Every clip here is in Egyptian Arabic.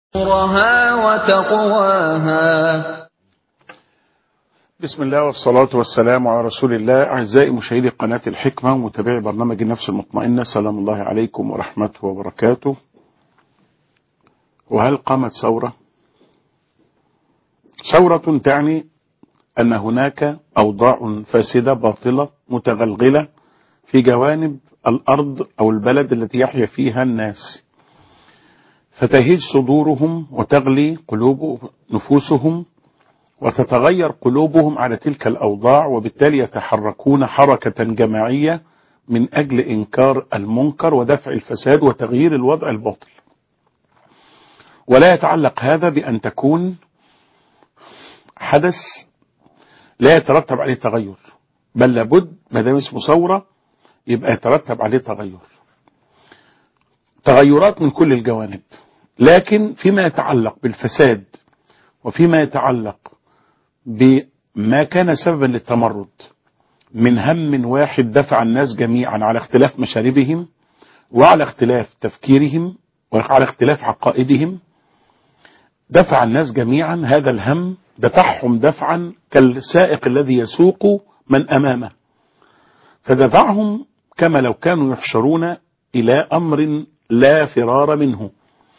نورها وتقواها بسم الله والصلاة والسلام على رسول الله أعزائي مشاهدي قناة الحكمة ومتابعي برنامج النفس المطمئنة سلام الله عليكم ورحمته وبركاته وهل قامت ثورة؟ ثورة تعني أن هناك أوضاع فاسدة باطلة متغلغلة في جوانب الأرض أو البلد التي يحيا فيها الناس فتهيج صدورهم وتغلي قلوب نفوسهم وتتغير قلوبهم على تلك الأوضاع وبالتالي يتحركون حركة جماعية من أجل إنكار المنكر ودفع الفساد وتغيير الوضع الباطل ولا يتعلق هذا بأن تكون حدث لا يترتب عليه تغير بل لابد ما دام اسمه ثوره يبقى يترتب عليه تغير تغيرات من كل الجوانب لكن فيما يتعلق بالفساد وفيما يتعلق بما كان سببا للتمرد من هم واحد دفع الناس جميعا على اختلاف مشاربهم وعلى اختلاف تفكيرهم وعلى اختلاف عقائدهم دفع الناس جميعا هذا الهم دفعهم دفعا كالسائق الذي يسوق من أمامه فدفعهم كما لو كانوا يحشرون إلى أمر لا فرار منه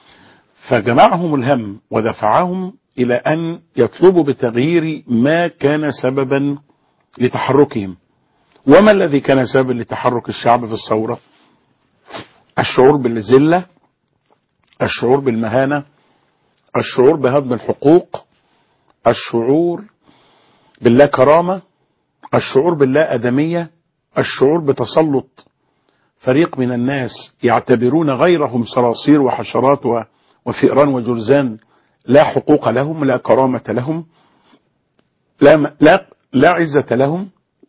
فجمعهم الهم ودفعهم إلى أن يطلبوا بتغيير ما كان سببا لتحركهم وما الذي كان سببا لتحرك الشعب في الثورة الشعور بالذلة الشعور بالمهانة الشعور بهضم الحقوق الشعور باللا كرامة الشعور باللا أدمية الشعور بتسلط فريق من الناس يعتبرون غيرهم صراصير وحشرات وفئران وجرذان لا حقوق لهم لا كرامة لهم لا, لا, لا عزة لهم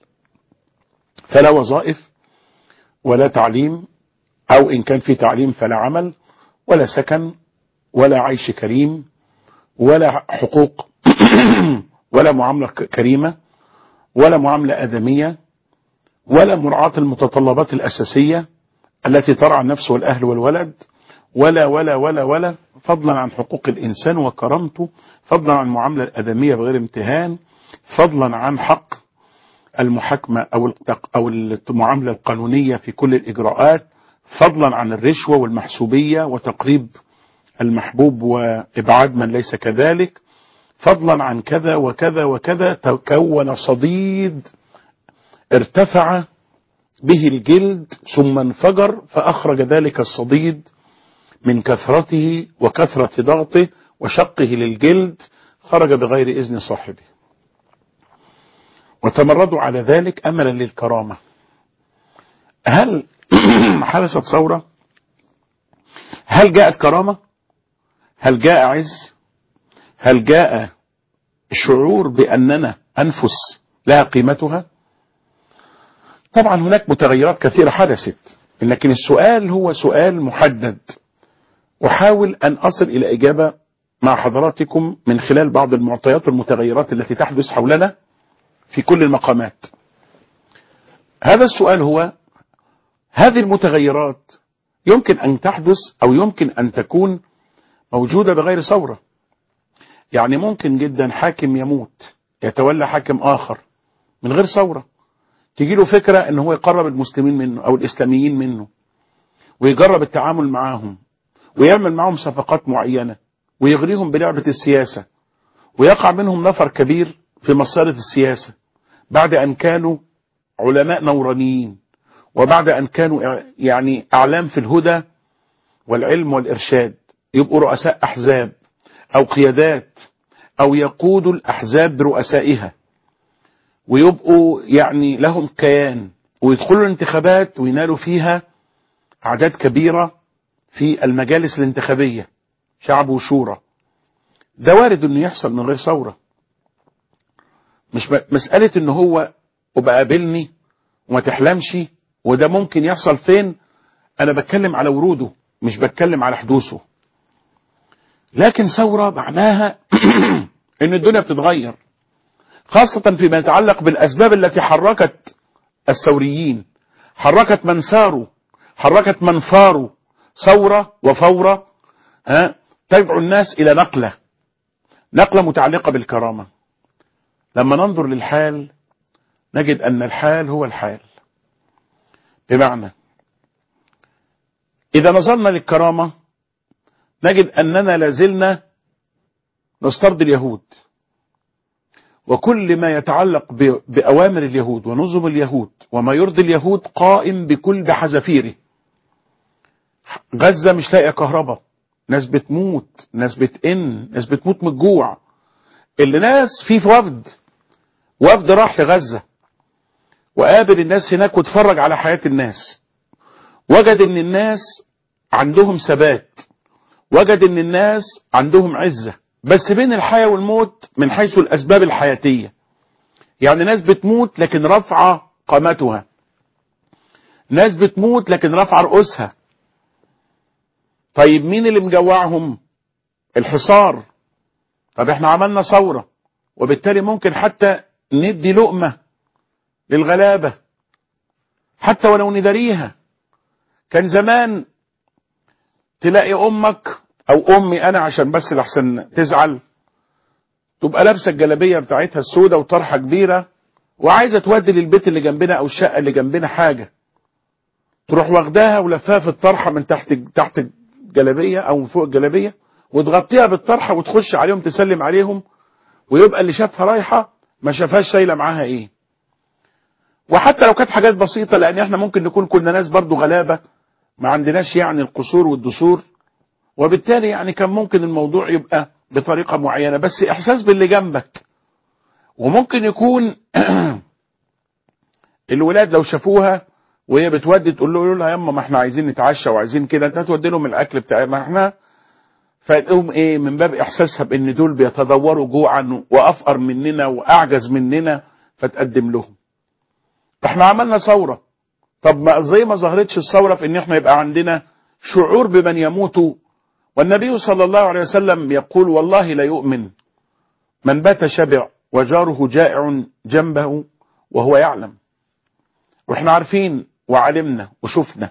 فلا وظائف ولا تعليم أو إن كان في تعليم فلا عمل ولا سكن ولا عيش كريم ولا حقوق ولا معاملة كريمة ولا معاملة آدمية ولا مراعاة المتطلبات الأساسية التي ترعى النفس والأهل والولد ولا ولا ولا ولا فضلا عن حقوق الإنسان وكرامته فضلا عن المعاملة الأدمية بغير امتهان فضلا عن حق المحاكمة أو أو المعاملة القانونية في كل الإجراءات فضلا عن الرشوة والمحسوبية وتقريب المحبوب وإبعاد من ليس كذلك فضلا عن كذا وكذا وكذا تكون صديد ارتفع به الجلد ثم انفجر فأخرج ذلك الصديد من كثرته وكثرة ضغطه وشقه للجلد خرج بغير إذن صاحبه وتمردوا على ذلك أملا للكرامة هل حدثت ثورة هل جاءت كرامة هل جاء عز هل جاء الشعور بأننا أنفس لها قيمتها طبعا هناك متغيرات كثيرة حدثت لكن السؤال هو سؤال محدد أحاول أن أصل إلى إجابة مع حضراتكم من خلال بعض المعطيات والمتغيرات التي تحدث حولنا في كل المقامات هذا السؤال هو هذه المتغيرات يمكن أن تحدث أو يمكن أن تكون موجودة بغير ثورة يعني ممكن جدا حاكم يموت يتولى حاكم آخر من غير ثورة تيجي له فكرة ان هو يقرب المسلمين منه او الاسلاميين منه ويجرب التعامل معاهم ويعمل معهم صفقات معينة ويغريهم بلعبة السياسة ويقع منهم نفر كبير في مسارة السياسة بعد ان كانوا علماء نورانيين وبعد ان كانوا يعني اعلام في الهدى والعلم والارشاد يبقوا رؤساء احزاب او قيادات او يقودوا الاحزاب برؤسائها ويبقوا يعني لهم كيان ويدخلوا الانتخابات وينالوا فيها أعداد كبيرة في المجالس الانتخابية شعب وشورى ده وارد انه يحصل من غير ثورة مش مسألة ان هو وبقى قابلني وما تحلمش وده ممكن يحصل فين انا بتكلم على وروده مش بتكلم على حدوثه لكن ثورة معناها ان الدنيا بتتغير خاصة فيما يتعلق بالأسباب التي حركت الثوريين حركت من ساروا حركت من ثاروا ثورة وفورة ها تدعو الناس إلى نقلة نقلة متعلقة بالكرامة لما ننظر للحال نجد أن الحال هو الحال بمعنى إذا نظرنا للكرامة نجد أننا لازلنا نسترضي اليهود وكل ما يتعلق بأوامر اليهود ونظم اليهود وما يرضي اليهود قائم بكل بحذافيره غزة مش لاقية كهرباء ناس بتموت ناس بتئن ناس بتموت من الجوع اللي ناس في وفد وفد راح لغزة وقابل الناس هناك واتفرج على حياة الناس وجد ان الناس عندهم ثبات وجد ان الناس عندهم عزة بس بين الحياة والموت من حيث الاسباب الحياتية يعني ناس بتموت لكن رفع قامتها ناس بتموت لكن رفع رؤوسها طيب مين اللي مجوعهم الحصار طب احنا عملنا ثورة وبالتالي ممكن حتى ندي لقمة للغلابة حتى ولو نداريها كان زمان تلاقي امك او امي انا عشان بس لحسن تزعل تبقى لابسه الجلابيه بتاعتها السوداء وطرحه كبيره وعايزه تودي للبيت اللي جنبنا او الشقه اللي جنبنا حاجه تروح واخداها ولفاها في الطرحه من تحت تحت الجلابيه او من فوق الجلابيه وتغطيها بالطرحه وتخش عليهم تسلم عليهم ويبقى اللي شافها رايحه ما شافهاش شايله معاها ايه وحتى لو كانت حاجات بسيطه لان احنا ممكن نكون كنا ناس برضو غلابه ما عندناش يعني القصور والدسور وبالتالي يعني كان ممكن الموضوع يبقى بطريقة معينة بس إحساس باللي جنبك وممكن يكون الولاد لو شافوها وهي بتودي تقول له لها يما ما احنا عايزين نتعشى وعايزين كده انت تودي لهم الاكل بتاع ما احنا فتقوم ايه من باب احساسها بان دول بيتدوروا جوعا وافقر مننا واعجز مننا فتقدم لهم احنا عملنا ثوره طب ما زي ما ظهرتش الثوره في ان احنا يبقى عندنا شعور بمن يموت والنبي صلى الله عليه وسلم يقول والله لا يؤمن من بات شبع وجاره جائع جنبه وهو يعلم واحنا عارفين وعلمنا وشفنا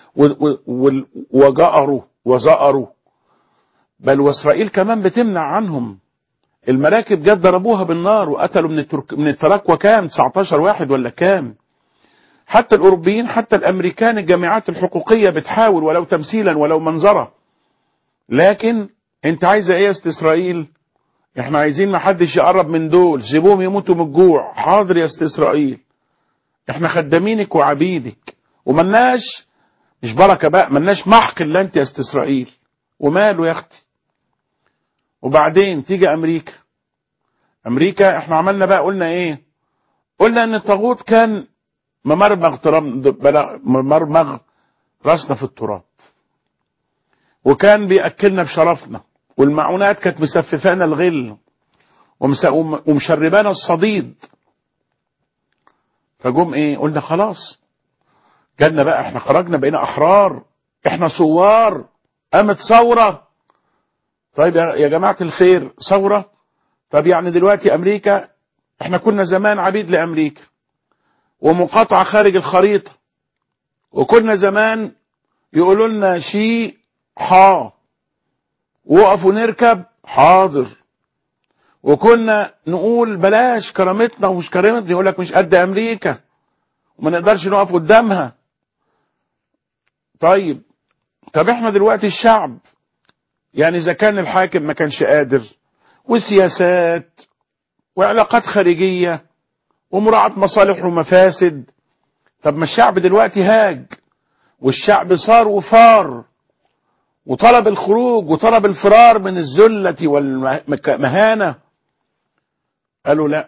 وجأروا وزأروا بل واسرائيل كمان بتمنع عنهم المراكب جت ضربوها بالنار وقتلوا من الترك من التراكوة كام 19 واحد ولا كام حتى الأوروبيين حتى الأمريكان الجامعات الحقوقية بتحاول ولو تمثيلا ولو منظرة لكن انت عايزة ايه يا است اسرائيل احنا عايزين ما حدش يقرب من دول سيبوهم يموتوا من الجوع حاضر يا است اسرائيل احنا خدامينك وعبيدك وملناش مش بركة بقى ملناش محق الا انت يا است اسرائيل وماله يا اختي وبعدين تيجي امريكا امريكا احنا عملنا بقى قلنا ايه قلنا ان الطاغوت كان ممرمغ ممرمغ راسنا في التراب وكان بيأكلنا بشرفنا والمعونات كانت مسففانا الغل ومشربانا الصديد فجم ايه قلنا خلاص جالنا بقى احنا خرجنا بقينا احرار احنا ثوار قامت ثوره طيب يا جماعه الخير ثوره طب يعني دلوقتي امريكا احنا كنا زمان عبيد لامريكا ومقاطعه خارج الخريطه وكنا زمان يقولوا لنا شي حا وقفوا نركب حاضر وكنا نقول بلاش كرامتنا ومش كرامتنا يقول لك مش قد امريكا وما نقدرش نقف قدامها طيب طب احنا دلوقتي الشعب يعني اذا كان الحاكم ما كانش قادر وسياسات وعلاقات خارجية ومراعاة مصالح ومفاسد طب ما الشعب دلوقتي هاج والشعب صار وفار وطلب الخروج وطلب الفرار من الذلة والمهانة قالوا لا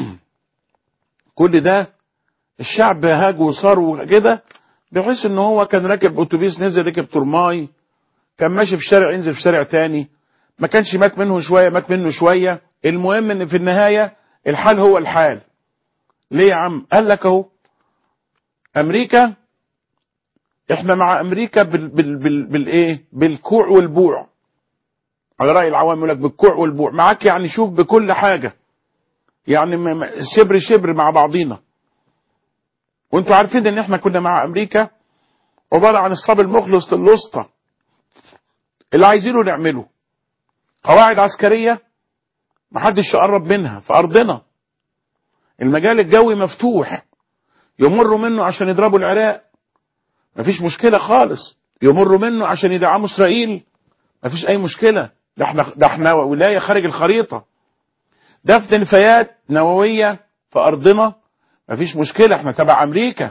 كل ده الشعب هاج وصار وكده بحيث ان هو كان راكب اتوبيس نزل ركب ترماي كان ماشي في شارع ينزل في شارع تاني ما كانش مات منه شوية مات منه شوية المهم ان في النهاية الحال هو الحال ليه يا عم قال لك اهو امريكا احنا مع امريكا بال بال بال بالايه بالكوع والبوع على راي العوام يقول لك بالكوع والبوع معاك يعني شوف بكل حاجه يعني شبر شبر مع بعضينا وانتوا عارفين ان احنا كنا مع امريكا عباره عن الصبي المخلص للوسطى اللي عايزينه نعمله قواعد عسكرية محدش يقرب منها في أرضنا المجال الجوي مفتوح يمروا منه عشان يضربوا العراق مفيش مشكلة خالص يمروا منه عشان يدعموا إسرائيل مفيش أي مشكلة ده احنا ده احنا ولاية خارج الخريطة دفن نفايات نووية في أرضنا مفيش مشكلة احنا تبع أمريكا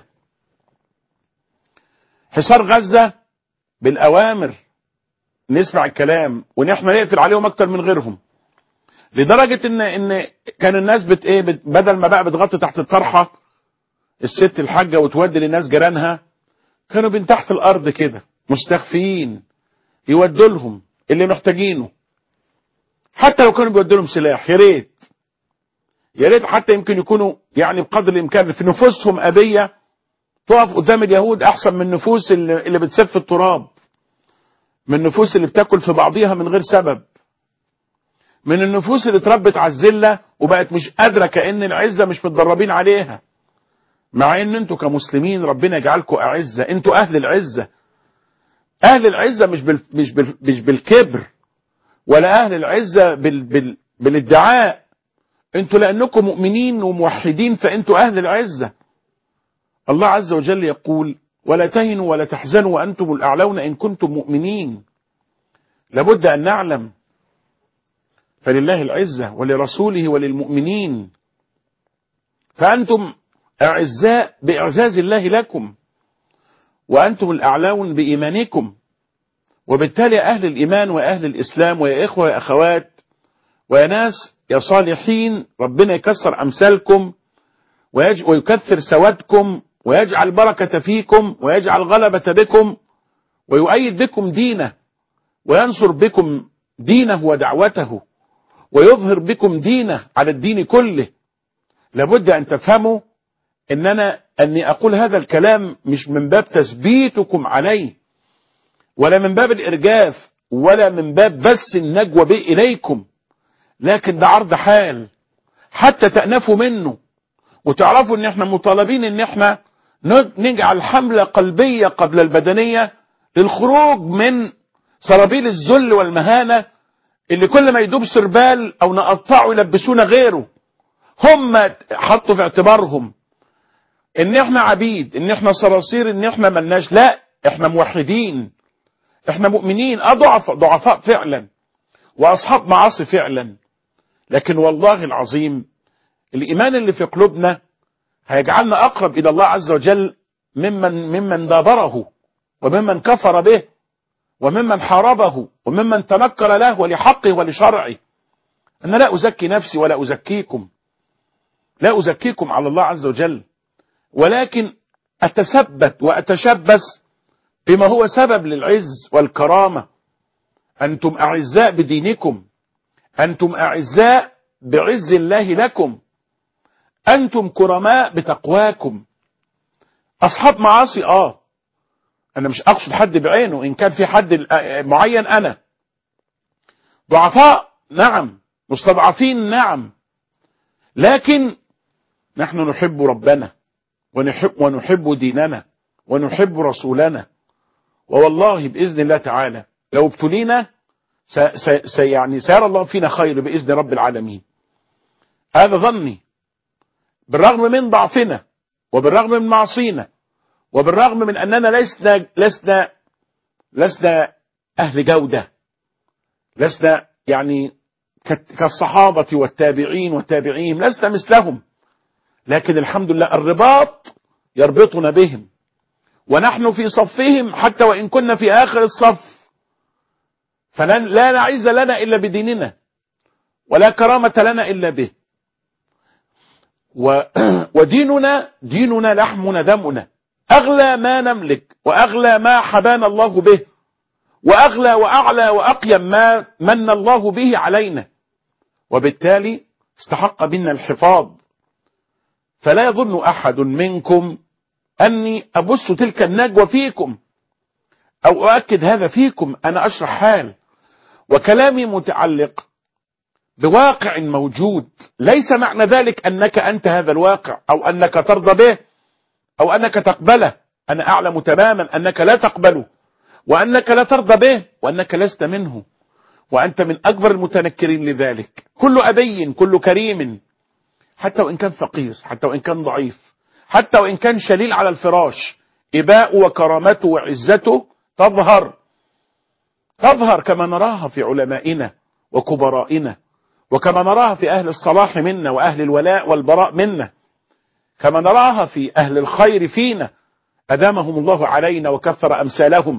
حصار غزة بالأوامر نسمع الكلام وان احنا نقفل عليهم اكتر من غيرهم لدرجة ان ان كان الناس بت ايه بت بدل ما بقى بتغطي تحت الطرحة الست الحاجة وتودي للناس جيرانها كانوا بين تحت الارض كده مستخفيين يودوا لهم اللي محتاجينه حتى لو كانوا بيودوا لهم سلاح يا ريت يا ريت حتى يمكن يكونوا يعني بقدر الامكان في نفوسهم ابيه تقف قدام اليهود احسن من النفوس اللي, اللي بتسف في التراب من النفوس اللي بتاكل في بعضيها من غير سبب من النفوس اللي اتربت على الذله وبقت مش قادره كان العزه مش متدربين عليها مع ان انتوا كمسلمين ربنا يجعلكم اعزه انتوا اهل العزه اهل العزه مش بال مش بال مش بالكبر ولا اهل العزه بال بال بالادعاء انتوا لانكم مؤمنين وموحدين فانتوا اهل العزه الله عز وجل يقول ولا تهنوا ولا تحزنوا وانتم الاعلون ان كنتم مؤمنين لابد ان نعلم فلله العزه ولرسوله وللمؤمنين فانتم اعزاء باعزاز الله لكم وانتم الاعلون بايمانكم وبالتالي اهل الايمان واهل الاسلام ويا اخوه يا اخوات ويا ناس يا صالحين ربنا يكسر امثالكم ويج- ويكثر سوادكم ويجعل بركة فيكم ويجعل غلبة بكم ويؤيد بكم دينه وينصر بكم دينه ودعوته ويظهر بكم دينه على الدين كله لابد أن تفهموا أن أنا أني أقول هذا الكلام مش من باب تثبيتكم عليه ولا من باب الإرجاف ولا من باب بس النجوى به إليكم لكن ده عرض حال حتى تأنفوا منه وتعرفوا ان احنا مطالبين ان احنا نجعل حملة قلبية قبل البدنية للخروج من سرابيل الذل والمهانة اللي كل ما يدوب سربال او نقطعه يلبسونا غيره هم حطوا في اعتبارهم ان احنا عبيد ان احنا صراصير ان احنا ملناش لا احنا موحدين احنا مؤمنين اه ضعفاء ضعفاء فعلا واصحاب معاصي فعلا لكن والله العظيم الايمان اللي في قلوبنا هيجعلنا اقرب الى الله عز وجل ممن ممن دابره وممن كفر به وممن حاربه وممن تنكر له ولحقه ولشرعه انا لا ازكي نفسي ولا ازكيكم لا ازكيكم على الله عز وجل ولكن اتثبت واتشبث بما هو سبب للعز والكرامه انتم اعزاء بدينكم انتم اعزاء بعز الله لكم انتم كرماء بتقواكم اصحاب معاصي اه انا مش اقصد حد بعينه ان كان في حد معين انا ضعفاء نعم مستضعفين نعم لكن نحن نحب ربنا ونحب, ونحب ديننا ونحب رسولنا ووالله باذن الله تعالى لو ابتلينا سي يعني سيرى الله فينا خير باذن رب العالمين هذا ظني بالرغم من ضعفنا وبالرغم من معصينا وبالرغم من اننا لسنا لسنا لسنا اهل جوده لسنا يعني كالصحابه والتابعين والتابعين لسنا مثلهم لكن الحمد لله الرباط يربطنا بهم ونحن في صفهم حتى وان كنا في اخر الصف فلا لا نعز لنا الا بديننا ولا كرامه لنا الا به و وديننا ديننا لحمنا دمنا أغلى ما نملك وأغلى ما حبانا الله به وأغلى وأعلى وأقيم ما من الله به علينا وبالتالي استحق منا الحفاظ فلا يظن أحد منكم أني أبث تلك النجوى فيكم أو أؤكد هذا فيكم أنا أشرح حال وكلامي متعلق بواقع موجود ليس معنى ذلك أنك أنت هذا الواقع أو أنك ترضى به أو أنك تقبله أنا أعلم تماما أنك لا تقبله وأنك لا ترضى به وأنك لست منه وأنت من أكبر المتنكرين لذلك كل أبي كل كريم حتى وإن كان فقير حتى وإن كان ضعيف حتى وإن كان شليل على الفراش إباء وكرامته وعزته تظهر تظهر كما نراها في علمائنا وكبرائنا وكما نراها في أهل الصلاح منا وأهل الولاء والبراء منا كما نراها في أهل الخير فينا أدامهم الله علينا وكثر أمثالهم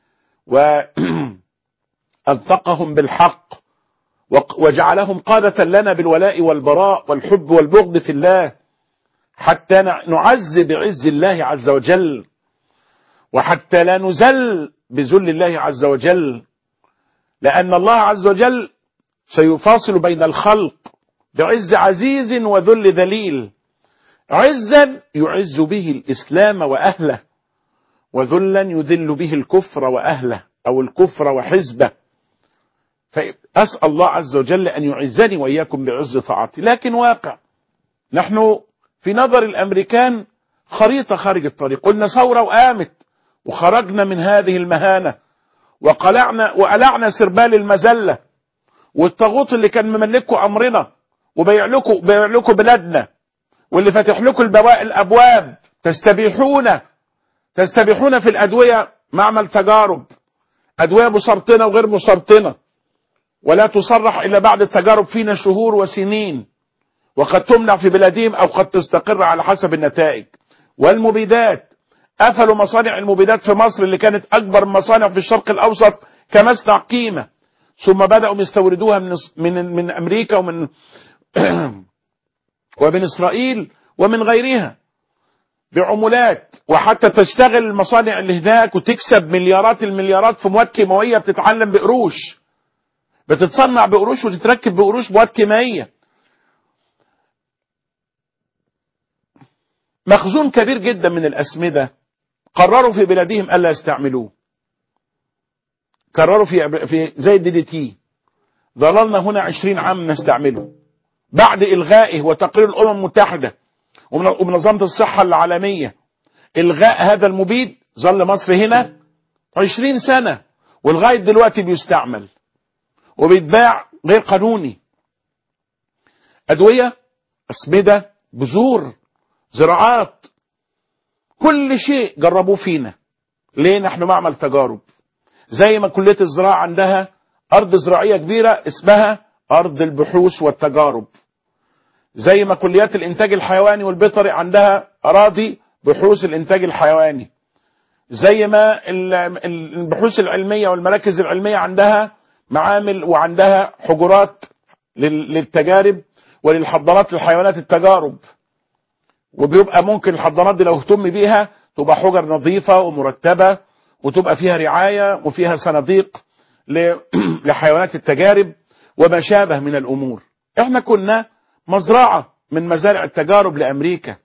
وألتقهم بالحق وجعلهم قادة لنا بالولاء والبراء والحب والبغض في الله حتى نعز بعز الله عز وجل وحتى لا نزل بذل الله عز وجل لأن الله عز وجل سيفاصل بين الخلق بعز عزيز وذل ذليل عزا يعز به الإسلام وأهله وذلا يذل به الكفر وأهله أو الكفر وحزبه فأسأل الله عز وجل أن يعزني وإياكم بعز طاعته لكن واقع نحن في نظر الأمريكان خريطة خارج الطريق قلنا ثورة وقامت وخرجنا من هذه المهانة وقلعنا وقلعنا سربال المذلة والطاغوت اللي كان مملككم أمرنا وبيع لكم بيع لكم بلادنا واللي فاتح لكم البواب الأبواب تستبيحون تستبيحون في الأدوية معمل تجارب أدوية مسرطنة وغير مسرطنة ولا تصرح إلا بعد التجارب فينا شهور وسنين وقد تمنع في بلادهم أو قد تستقر على حسب النتائج والمبيدات قفلوا مصانع المبيدات في مصر اللي كانت أكبر مصانع في الشرق الأوسط كمصنع قيمة ثم بدأوا يستوردوها من من من أمريكا ومن ومن إسرائيل ومن غيرها بعمولات وحتى تشتغل المصانع اللي هناك وتكسب مليارات المليارات في مواد كيماوية بتتعلم بقروش بتتصنع بقروش وتتركب بقروش مواد كيماوية مخزون كبير جدا من الأسمدة قرروا في بلادهم ألا يستعملوه قرروا في في زي الدي دي تي ظللنا هنا عشرين عام نستعمله بعد إلغائه وتقرير الأمم المتحدة ومنظمة الصحة العالمية إلغاء هذا المبيد ظل مصر هنا عشرين سنة ولغاية دلوقتي بيستعمل وبيتباع غير قانوني أدوية أسمدة بذور زراعات كل شيء جربوه فينا ليه نحن معمل تجارب زي ما كلية الزراعة عندها أرض زراعية كبيرة اسمها أرض البحوث والتجارب زي ما كليات الإنتاج الحيواني والبيطري عندها أراضي بحوث الإنتاج الحيواني زي ما البحوث العلمية والمراكز العلمية عندها معامل وعندها حجرات للتجارب وللحضانات للحيوانات التجارب وبيبقى ممكن الحضانات دي لو اهتم بيها تبقى حجر نظيفة ومرتبة وتبقى فيها رعاية وفيها صناديق لحيوانات التجارب وما شابه من الأمور احنا كنا مزرعة من مزارع التجارب لأمريكا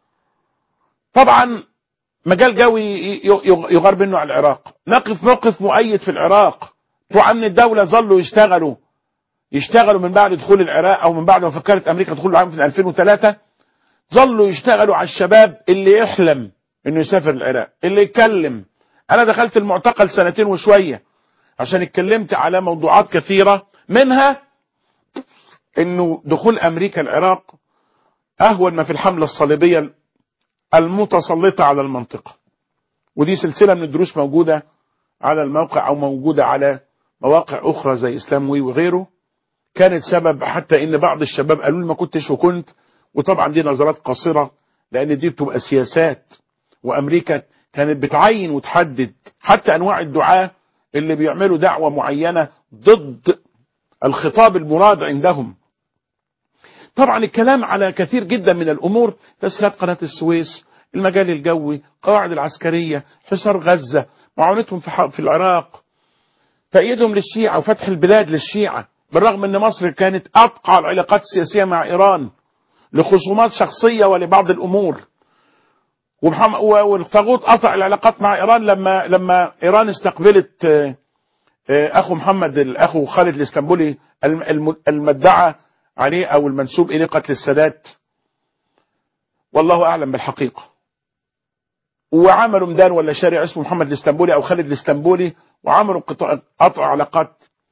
طبعا مجال جوي يغار منه على العراق نقف موقف مؤيد في العراق بتوع امن الدولة ظلوا يشتغلوا يشتغلوا من بعد دخول العراق او من بعد ما فكرت امريكا دخول العام في 2003 ظلوا يشتغلوا على الشباب اللي يحلم انه يسافر العراق اللي يتكلم انا دخلت المعتقل سنتين وشوية عشان اتكلمت على موضوعات كثيرة منها انه دخول امريكا العراق اهون ما في الحملة الصليبية المتسلطة على المنطقة ودي سلسلة من الدروس موجودة على الموقع او موجودة على مواقع اخرى زي اسلام وي وغيره كانت سبب حتى ان بعض الشباب قالوا لي ما كنتش وكنت وطبعا دي نظرات قصيرة لان دي بتبقى سياسات وامريكا كانت بتعين وتحدد حتى انواع الدعاة اللي بيعملوا دعوة معينة ضد الخطاب المراد عندهم طبعا الكلام على كثير جدا من الامور تسهيلات قناة السويس المجال الجوي قواعد العسكرية حصار غزة معاونتهم في, في العراق تأييدهم للشيعة وفتح البلاد للشيعة بالرغم ان مصر كانت ابقى العلاقات السياسية مع ايران لخصومات شخصية ولبعض الامور والطاغوت قطع العلاقات مع ايران لما لما ايران استقبلت اخو محمد الاخو خالد الاسطنبولي المدعى عليه او المنسوب اليه قتل السادات والله اعلم بالحقيقة وعملوا ميدان ولا شارع اسمه محمد الاسطنبولي او خالد الاسطنبولي وعملوا قطع علاقات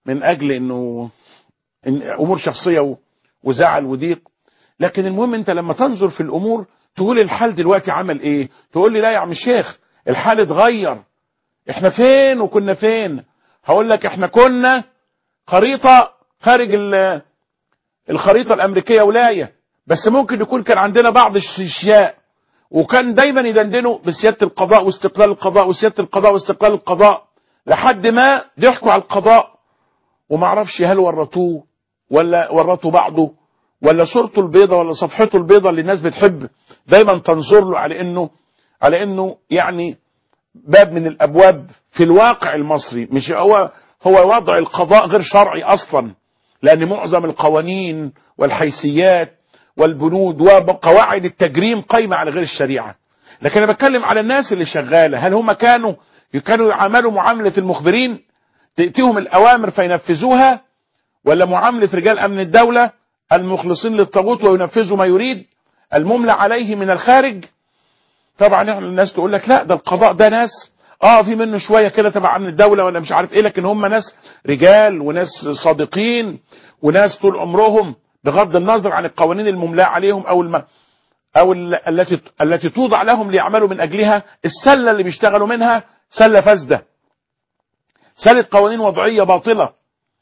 من اجل انه إن امور شخصيه و- وزعل وضيق لكن المهم انت لما تنظر في الامور تقول الحال دلوقتي عمل ايه تقول لي لا يا عم الشيخ الحال اتغير احنا فين وكنا فين هقول لك احنا كنا خريطه خارج ال- الخريطه الامريكيه ولايه بس ممكن يكون كان عندنا بعض الاشياء وكان دايما يدندنوا بسياده القضاء واستقلال القضاء وسياده القضاء واستقلال القضاء لحد ما ضحكوا على القضاء وما اعرفش هل ورطوه ولا ورطوا بعضه ولا صورته البيضة ولا صفحته البيضة اللي الناس بتحب دايما تنظر له على انه على انه يعني باب من الابواب في الواقع المصري مش هو هو وضع القضاء غير شرعي اصلا لان معظم القوانين والحيثيات والبنود وقواعد التجريم قايمه على غير الشريعه لكن انا بتكلم على الناس اللي شغاله هل هم كانوا كانوا يعاملوا معامله المخبرين تاتيهم الاوامر فينفذوها ولا معامله رجال امن الدوله المخلصين للطاغوت وينفذوا ما يريد المملى عليه من الخارج طبعا احنا الناس تقول لك لا ده القضاء ده ناس اه في منه شويه كده تبع امن الدوله ولا مش عارف ايه لكن هم ناس رجال وناس صادقين وناس طول عمرهم بغض النظر عن القوانين المملاة عليهم او الم... او ال- التي التي توضع لهم ليعملوا من اجلها السله اللي بيشتغلوا منها سله فاسده سله قوانين وضعيه باطله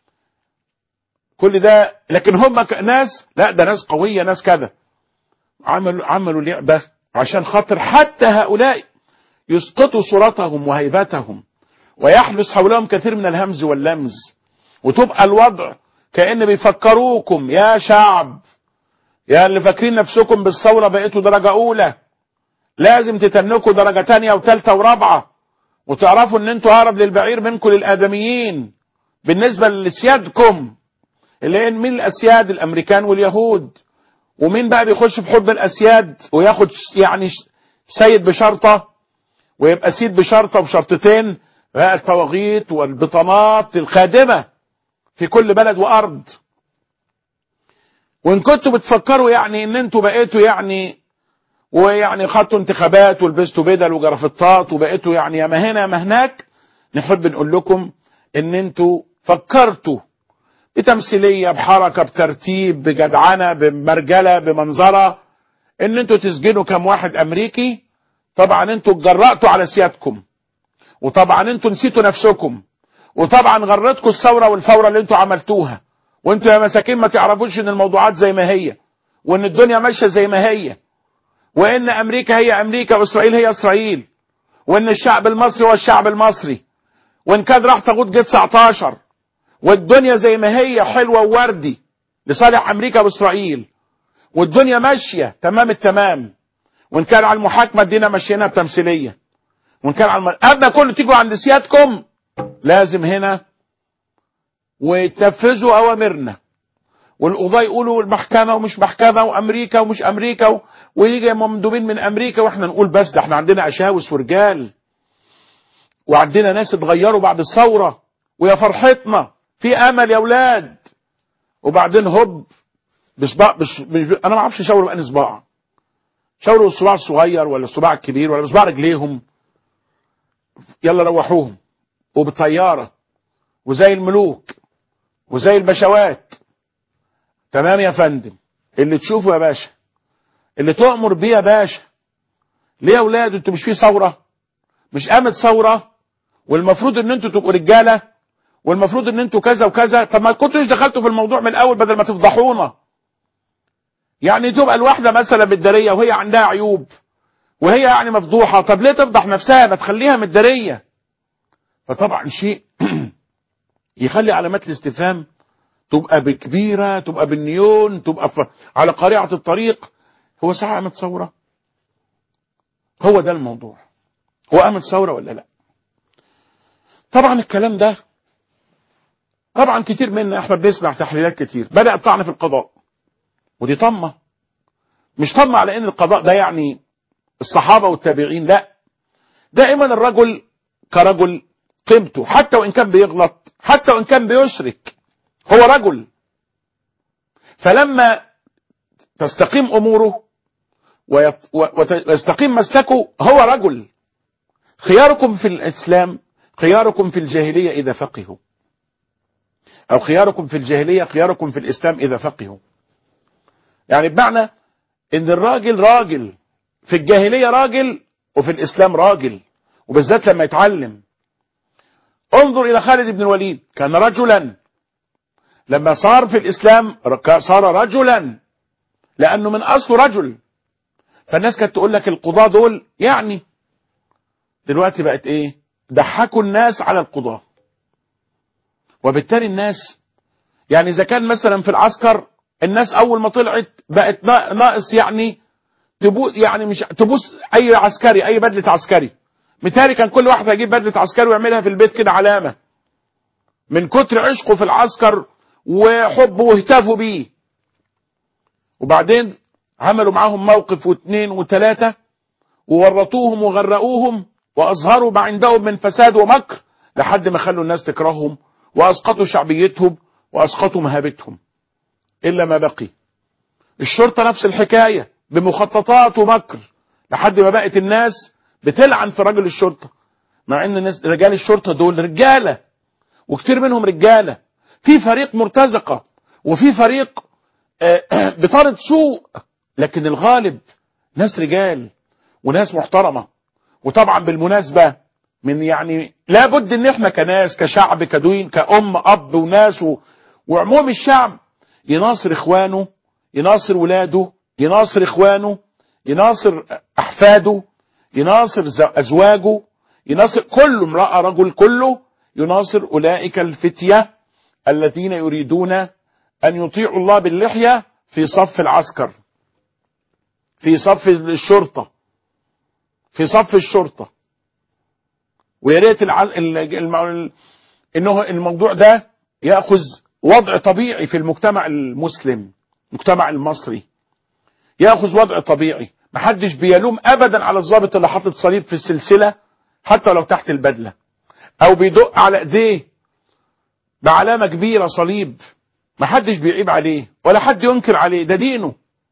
كل ده لكن هم ك- ناس لا ده ناس قويه ناس كذا عملوا عملوا لعبه عشان خاطر حتى هؤلاء يسقطوا صورتهم وهيبتهم ويحدث حولهم كثير من الهمز واللمز وتبقى الوضع كأن بيفكروكم يا شعب يا اللي فاكرين نفسكم بالثورة بقيتوا درجة أولى لازم تتنكوا درجة تانية وتالتة ورابعة وتعرفوا ان انتوا أقرب للبعير منكم للآدميين بالنسبة لسيادكم اللي هي مين الأسياد الأمريكان واليهود ومين بقى بيخش في حب الأسياد وياخد يعني سيد بشرطة ويبقى سيد بشرطة وشرطتين بقى الطواغيت والبطانات الخادمة في كل بلد وأرض وإن كنتوا بتفكروا يعني إن أنتوا بقيتوا يعني ويعني خدتوا انتخابات ولبستوا بدل وجرافطات وبقيتوا يعني يا ما هنا يا ما هناك نحب نقول لكم إن أنتوا فكرتوا بتمثيلية بحركة بترتيب بجدعنة بمرجلة بمنظرة ان انتوا تسجنوا كم واحد امريكي طبعا انتوا اتجرأتوا على سيادكم وطبعا انتوا نسيتوا نفسكم وطبعا غرتكم الثورة والفورة اللي انتوا عملتوها وانتوا يا مساكين ما تعرفوش ان الموضوعات زي ما هي وان الدنيا ماشية زي ما هي وان امريكا هي امريكا واسرائيل هي اسرائيل وان الشعب المصري هو الشعب المصري وان كان راح تاخد جيت 19 والدنيا زي ما هي حلوة ووردي لصالح امريكا واسرائيل والدنيا ماشية تمام التمام وان كان على المحاكمة ادينا مشينا بتمثيلية وان كان على الم... قبل كله تيجوا عند سيادكم لازم هنا وتنفذوا اوامرنا والقضاة يقولوا المحكمة ومش محكمة وامريكا ومش امريكا و... ويجي مندوبين من امريكا واحنا نقول بس ده احنا عندنا اشاوس ورجال وعندنا ناس اتغيروا بعد الثورة ويا فرحتنا في امل يا اولاد وبعدين هوب بصباع بش... مش... انا ما اعرفش شاوروا بأني صباع شاوروا الصباع الصغير ولا الصباع الكبير ولا بصباع رجليهم يلا روحوهم وبالطياره وزي الملوك وزي البشوات تمام يا فندم اللي تشوفه يا باشا اللي تؤمر بيه يا باشا ليه يا اولاد انتوا مش في ثوره مش قامت ثوره والمفروض ان انتوا تبقوا رجاله والمفروض ان انتوا كذا وكذا طب ما كنتوش دخلتوا في الموضوع من الاول بدل ما تفضحونا يعني تبقى الواحده مثلا بالداريه وهي عندها عيوب وهي يعني مفضوحه طب ليه تفضح نفسها ما تخليها متداريه فطبعا شيء يخلي علامات الاستفهام تبقى بكبيره تبقى بالنيون تبقى ف... على قريعه الطريق هو ساعه قامت ثوره هو ده الموضوع هو قامت ثوره ولا لا طبعا الكلام ده طبعا كتير منا احنا بنسمع تحليلات كتير بدا الطعن في القضاء ودي طمه مش طمه على ان القضاء ده يعني الصحابه والتابعين لا دائما الرجل كرجل قيمته حتى وان كان بيغلط حتى وان كان بيشرك هو رجل فلما تستقيم اموره ويت- وت- ويستقيم مسلكه هو رجل خياركم في الاسلام خياركم في الجاهليه اذا فقهوا أو خياركم في الجاهلية خياركم في الإسلام إذا فقهوا يعني بمعنى إن الراجل راجل في الجاهلية راجل وفي الإسلام راجل وبالذات لما يتعلم انظر إلى خالد بن الوليد كان رجلا لما صار في الإسلام صار رجلا لأنه من أصله رجل فالناس كانت تقول لك القضاة دول يعني دلوقتي بقت ايه ضحكوا الناس على القضاة وبالتالي الناس يعني اذا كان مثلا في العسكر الناس اول ما طلعت بقت ناقص يعني تبوس يعني مش تبوس اي عسكري اي بدله عسكري متهيألي كان كل واحد هيجيب بدله عسكري ويعملها في البيت كده علامه من كتر عشقه في العسكر وحبه واهتافوا بيه وبعدين عملوا معاهم موقف واثنين وثلاثة وورطوهم وغرقوهم وأظهروا ما عندهم من فساد ومكر لحد ما خلوا الناس تكرههم وأسقطوا شعبيتهم وأسقطوا مهابتهم إلا ما بقي الشرطة نفس الحكاية بمخططات ومكر لحد ما بقت الناس بتلعن في رجل الشرطة مع ان الناس رجال الشرطة دول رجالة وكتير منهم رجالة في فريق مرتزقة وفي فريق بطارة سوء لكن الغالب ناس رجال وناس محترمة وطبعا بالمناسبة من يعني لابد ان احنا كناس كشعب كدين كأم أب وناس و... وعموم الشعب يناصر اخوانه يناصر ولاده يناصر اخوانه يناصر احفاده يناصر ازواجه يناصر كل امرأة رجل كله يناصر اولئك الفتية الذين يريدون ان يطيعوا الله باللحية في صف العسكر في صف الشرطة في صف الشرطة ويا ريت الع... الم... انه الموضوع ده ياخذ وضع طبيعي في المجتمع المسلم المجتمع المصري ياخذ وضع طبيعي محدش بيلوم ابدا على الضابط اللي حاطط صليب في السلسله حتى لو تحت البدله او بيدق على ايديه بعلامه كبيره صليب محدش بيعيب عليه ولا حد ينكر عليه ده دينه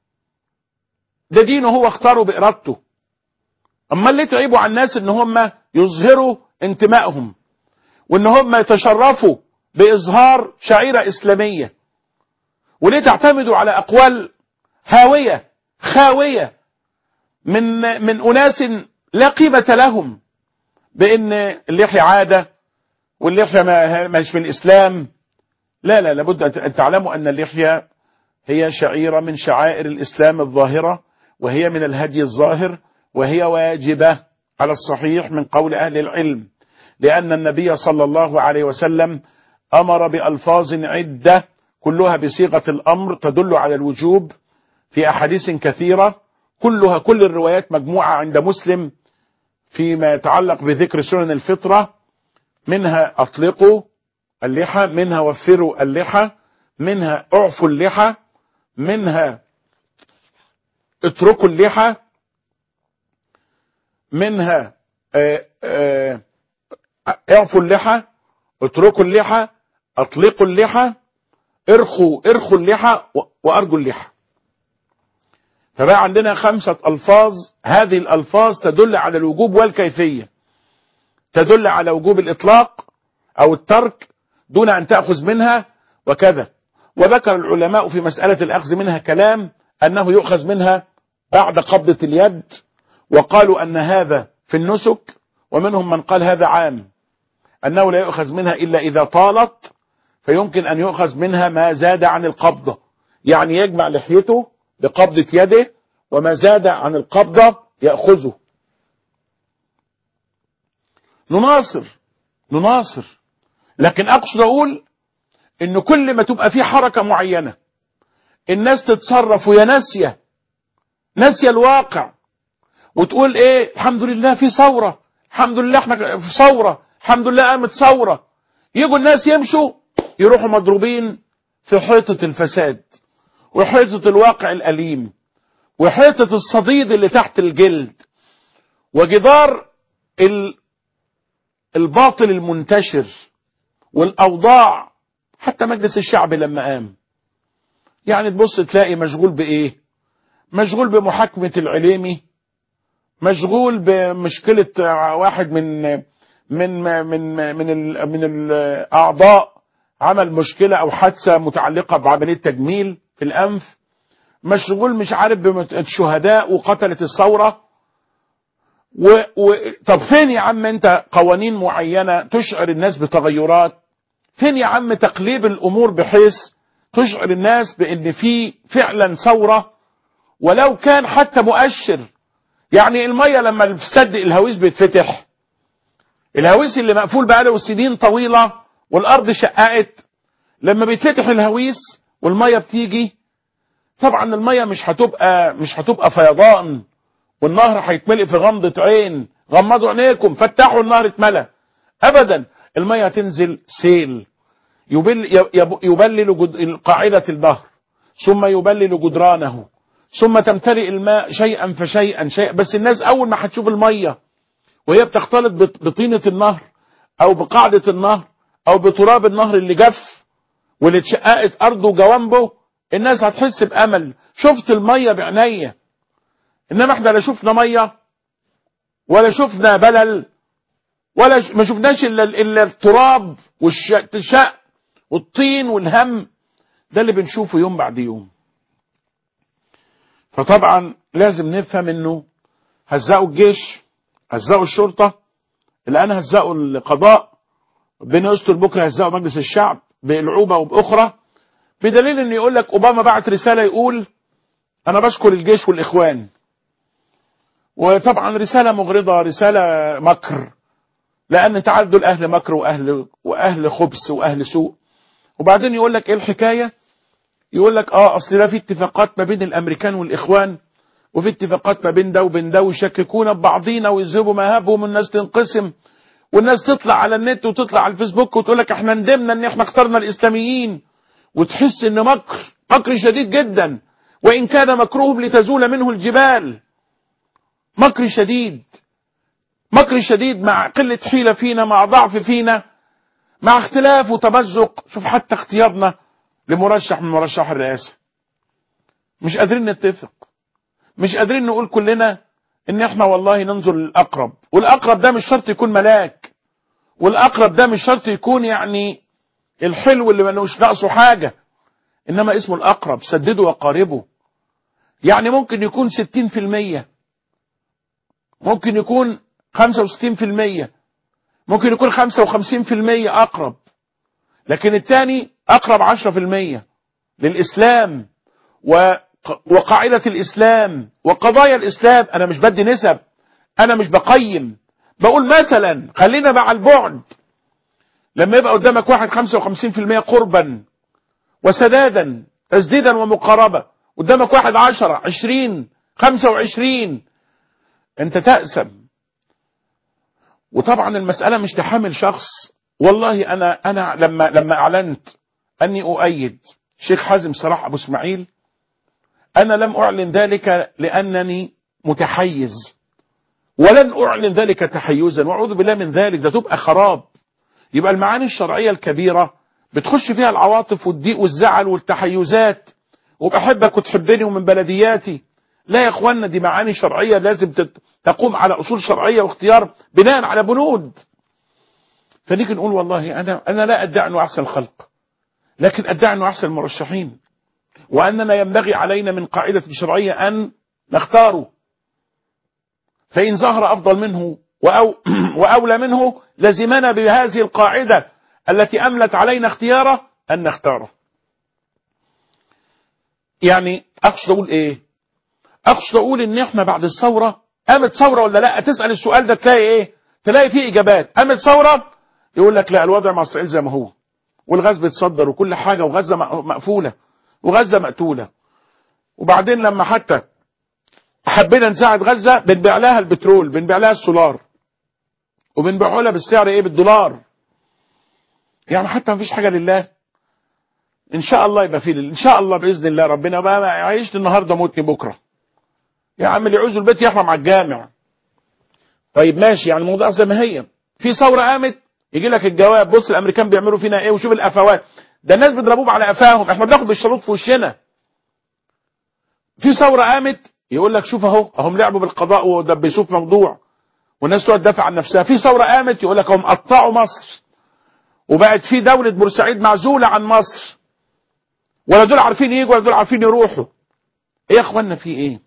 ده دينه هو اختاره بارادته اما اللي تعيبوا على الناس ان هم يظهروا انتمائهم وان هم يتشرفوا باظهار شعيره اسلاميه وليه تعتمدوا على اقوال هاويه خاويه من من اناس لا قيمه لهم بان اللحيه عاده واللحيه ما مش من الاسلام لا لا لابد ان تعلموا ان اللحيه هي شعيره من شعائر الاسلام الظاهره وهي من الهدي الظاهر وهي واجبه على الصحيح من قول اهل العلم لان النبي صلى الله عليه وسلم امر بالفاظ عده كلها بصيغه الامر تدل على الوجوب في احاديث كثيره كلها كل الروايات مجموعه عند مسلم فيما يتعلق بذكر سنن الفطره منها اطلقوا اللحى منها وفروا اللحى منها اعفوا اللحى منها اتركوا اللحى منها آآ آآ اعفوا اللحى اتركوا اللحى اطلقوا اللحى ارخوا ارخوا اللحى وارجوا اللحى فبقى عندنا خمسة ألفاظ هذه الألفاظ تدل على الوجوب والكيفية تدل على وجوب الإطلاق أو الترك دون أن تأخذ منها وكذا وذكر العلماء في مسألة الأخذ منها كلام أنه يؤخذ منها بعد قبضة اليد وقالوا أن هذا في النسك ومنهم من قال هذا عام أنه لا يؤخذ منها إلا إذا طالت فيمكن أن يؤخذ منها ما زاد عن القبضة يعني يجمع لحيته بقبضة يده وما زاد عن القبضة يأخذه نناصر نناصر لكن أقصد أقول إن كل ما تبقى في حركة معينة الناس تتصرف وهي ناسية ناسية الواقع وتقول ايه الحمد لله في ثورة الحمد لله احنا في ثورة الحمد لله قامت ثورة يجوا الناس يمشوا يروحوا مضروبين في حيطة الفساد وحيطة الواقع الأليم وحيطة الصديد اللي تحت الجلد وجدار الباطل المنتشر والأوضاع حتى مجلس الشعب لما قام يعني تبص تلاقي مشغول بإيه مشغول بمحاكمة العليمي مشغول بمشكلة واحد من من من من من الأعضاء عمل مشكلة او حادثة متعلقة بعملية تجميل في الانف مشغول مش عارف بالشهداء وقتلة الثورة و... و... طب فين يا عم انت قوانين معينة تشعر الناس بتغيرات فين يا عم تقليب الامور بحيث تشعر الناس بان في فعلا ثورة ولو كان حتى مؤشر يعني المية لما السد الهويس بيتفتح الهويس اللي مقفول بقاله سنين طويلة والارض شققت لما بيتفتح الهويس والمية بتيجي طبعا المية مش هتبقى مش هتبقى فيضان والنهر هيتملئ في غمضة عين غمضوا عينيكم فتحوا النهر اتملى ابدا المية هتنزل سيل يبل يبلل جد... قاعدة النهر ثم يبلل جدرانه ثم تمتلئ الماء شيئا فشيئا شيئا بس الناس اول ما هتشوف المية وهي بتختلط بطينة النهر او بقاعدة النهر او بتراب النهر اللي جف واللي اتشققت ارضه وجوانبه الناس هتحس بامل شفت المية بعينيا انما احنا لا شفنا مية ولا شفنا بلل ولا ش... ما شفناش الا الا التراب والشق والطين والهم ده اللي بنشوفه يوم بعد يوم فطبعا لازم نفهم انه هزقوا الجيش هزقوا الشرطة الان هزقوا القضاء ربنا يستر بكره هزقوا مجلس الشعب بألعوبة وبأخرى بدليل ان يقول لك اوباما بعت رسالة يقول انا بشكر الجيش والاخوان وطبعا رسالة مغرضة رسالة مكر لان تعال دول اهل مكر واهل واهل خبث واهل سوء وبعدين يقول لك ايه الحكاية يقول لك اه اصل ده في اتفاقات ما بين الامريكان والاخوان وفي اتفاقات ما بين ده وبين ده ويشككونا ببعضينا ويذهبوا مهابهم والناس تنقسم والناس تطلع على النت وتطلع على الفيسبوك وتقول لك احنا ندمنا ان احنا اخترنا الاسلاميين وتحس ان مكر مكر شديد جدا وان كان مكرهم لتزول منه الجبال مكر شديد مكر شديد مع قلة حيلة فينا مع ضعف فينا مع اختلاف وتمزق شوف حتى اختيارنا لمرشح من مرشح الرئاسة مش قادرين نتفق مش قادرين نقول كلنا ان احنا والله ننظر للاقرب والاقرب ده مش شرط يكون ملاك والاقرب ده مش شرط يكون يعني الحلو اللي ملوش ناقصه حاجة انما اسمه الاقرب سددوا وقاربوا يعني ممكن يكون ستين في المية ممكن يكون خمسة وستين في المية ممكن يكون خمسة وخمسين في المية اقرب لكن التاني اقرب عشرة في المية للاسلام وقاعدة الاسلام وقضايا الاسلام انا مش بدي نسب انا مش بقيم بقول مثلا خلينا مع البعد لما يبقى قدامك واحد خمسة وخمسين في المية قربا وسدادا تسديدا ومقاربة قدامك واحد عشرة عشرين خمسة وعشرين انت تأسم وطبعا المسألة مش تحمل شخص والله انا انا لما لما اعلنت اني اؤيد شيخ حازم صلاح ابو اسماعيل انا لم اعلن ذلك لانني متحيز ولن اعلن ذلك تحيزا واعوذ بالله من ذلك ده تبقى خراب يبقى المعاني الشرعية الكبيرة بتخش فيها العواطف والضيق والزعل والتحيزات وبحبك وتحبني ومن بلدياتي لا يا اخوانا دي معاني شرعية لازم تقوم على اصول شرعية واختيار بناء على بنود فنيجي نقول والله انا انا لا ادعي انه احسن الخلق لكن ادعي انه احسن المرشحين واننا ينبغي علينا من قاعدة شرعية ان نختاره فان ظهر افضل منه وأو وأولى منه لزمنا بهذه القاعدة التي أملت علينا اختياره أن نختاره يعني أقصد أقول إيه أقصد أقول إن إحنا بعد الثورة قامت ثورة ولا لا تسأل السؤال ده تلاقي إيه تلاقي فيه إجابات قامت ثورة يقول لك لا الوضع مع إسرائيل زي ما هو والغاز بيتصدر وكل حاجة وغزة مقفولة وغزة مقتولة وبعدين لما حتى حبينا نساعد غزة بنبيع لها البترول بنبيع لها السولار وبنبيعه لها بالسعر ايه بالدولار يعني حتى ما فيش حاجة لله ان شاء الله يبقى فيه ان شاء الله باذن الله ربنا بقى يعيشني النهارده موتني بكره يا عم اللي يعوزوا البيت يحرم على الجامع طيب ماشي يعني الموضوع زي ما هي في ثوره قامت يجي لك الجواب بص الامريكان بيعملوا فينا ايه وشوف الافوات ده الناس بيضربوه على قفاهم احنا بناخد بالشروط في وشنا في ثوره قامت يقول لك شوف اهو اهم لعبوا بالقضاء ودبسوه في موضوع والناس تقعد تدافع عن نفسها في ثوره قامت يقول لك هم قطعوا مصر وبقت في دولة بورسعيد معزولة عن مصر ولا دول عارفين يجوا ولا دول عارفين يروحوا ايه يا اخوانا في ايه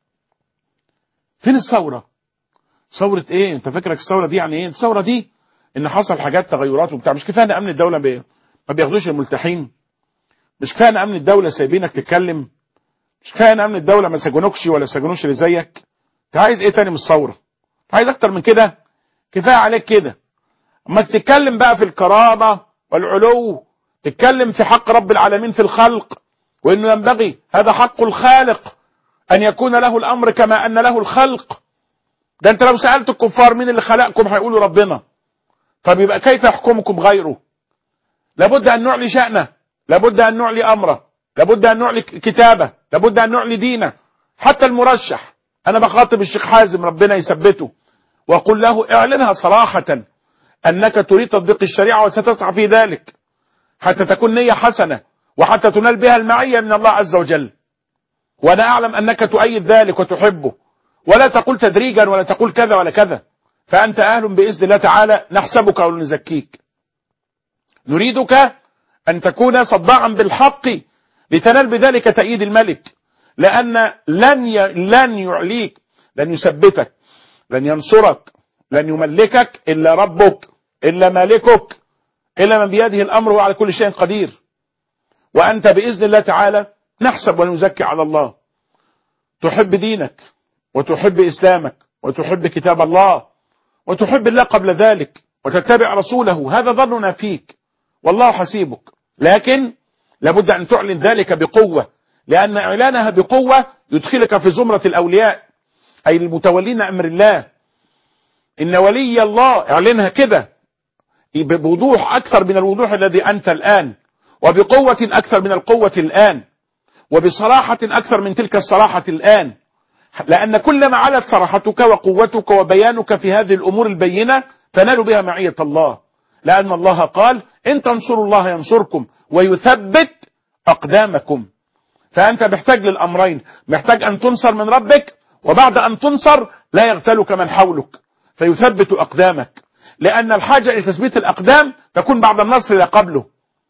فين الثورة ثورة ايه انت فاكرك الثورة دي يعني ايه الثورة دي ان حصل حاجات تغيرات وبتاع مش كفايه ان امن الدولة بي... ما بياخدوش الملتحين مش كفايه ان امن الدولة سايبينك تتكلم مش كفايه ان امن الدولة ما سجنوكش ولا سجنوش اللي زيك انت عايز ايه تاني من الثورة عايز اكتر من كده كفايه عليك كده اما تتكلم بقى في الكرامة والعلو تتكلم في حق رب العالمين في الخلق وانه ينبغي هذا حق الخالق ان يكون له الامر كما ان له الخلق ده انت لو سألت الكفار مين اللي خلقكم هيقولوا ربنا طب يبقى كيف يحكمكم غيره لابد ان نعلي شأنه لابد ان نعلي امره لابد ان نعلي كتابه لابد ان نعلي دينه حتى المرشح انا بخاطب الشيخ حازم ربنا يثبته واقول له اعلنها صراحة انك تريد تطبيق الشريعة وستسعى في ذلك حتى تكون نية حسنة وحتى تنال بها المعية من الله عز وجل وانا اعلم انك تؤيد ذلك وتحبه ولا تقول تدريجا ولا تقول كذا ولا كذا فانت اهل باذن الله تعالى نحسبك او نزكيك نريدك ان تكون صداعا بالحق لتنال بذلك تأييد الملك لان لن ي... لن يعليك لن يثبتك لن ينصرك لن يملكك الا ربك الا مالكك الا من بيده الامر وعلى كل شيء قدير وانت باذن الله تعالى نحسب ونزكي على الله تحب دينك وتحب اسلامك وتحب كتاب الله وتحب الله قبل ذلك وتتبع رسوله هذا ظننا فيك والله حسيبك لكن لابد ان تعلن ذلك بقوه لان اعلانها بقوه يدخلك في زمره الاولياء اي المتولين امر الله ان ولي الله اعلنها كده بوضوح اكثر من الوضوح الذي انت الان وبقوه اكثر من القوه الان وبصراحه اكثر من تلك الصراحه الان لأن كلما علت صراحتك وقوتك وبيانك في هذه الأمور البينة تنال بها معية الله لأن الله قال إن تنصروا الله ينصركم ويثبت أقدامكم فأنت محتاج للأمرين محتاج أن تنصر من ربك وبعد أن تنصر لا يغتالك من حولك فيثبت أقدامك لأن الحاجة إلى تثبيت الأقدام تكون بعد النصر لا قبله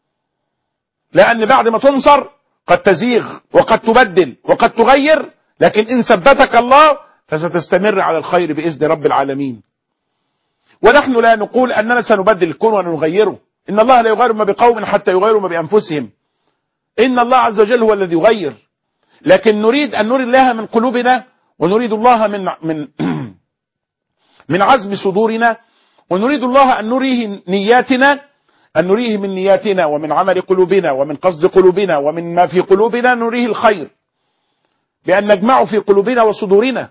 لأن بعد ما تنصر قد تزيغ وقد تبدل وقد تغير لكن إن ثبتك الله فستستمر على الخير بإذن رب العالمين ونحن لا نقول أننا سنبدل الكون ونغيره إن الله لا يغير ما بقوم حتى يغيروا ما بأنفسهم إن الله عز وجل هو الذي يغير لكن نريد أن نري الله من قلوبنا ونريد الله من من من عزم صدورنا ونريد الله أن نريه نياتنا أن نريه من نياتنا ومن عمل قلوبنا ومن قصد قلوبنا ومن ما في قلوبنا نريه الخير بأن نجمعه في قلوبنا وصدورنا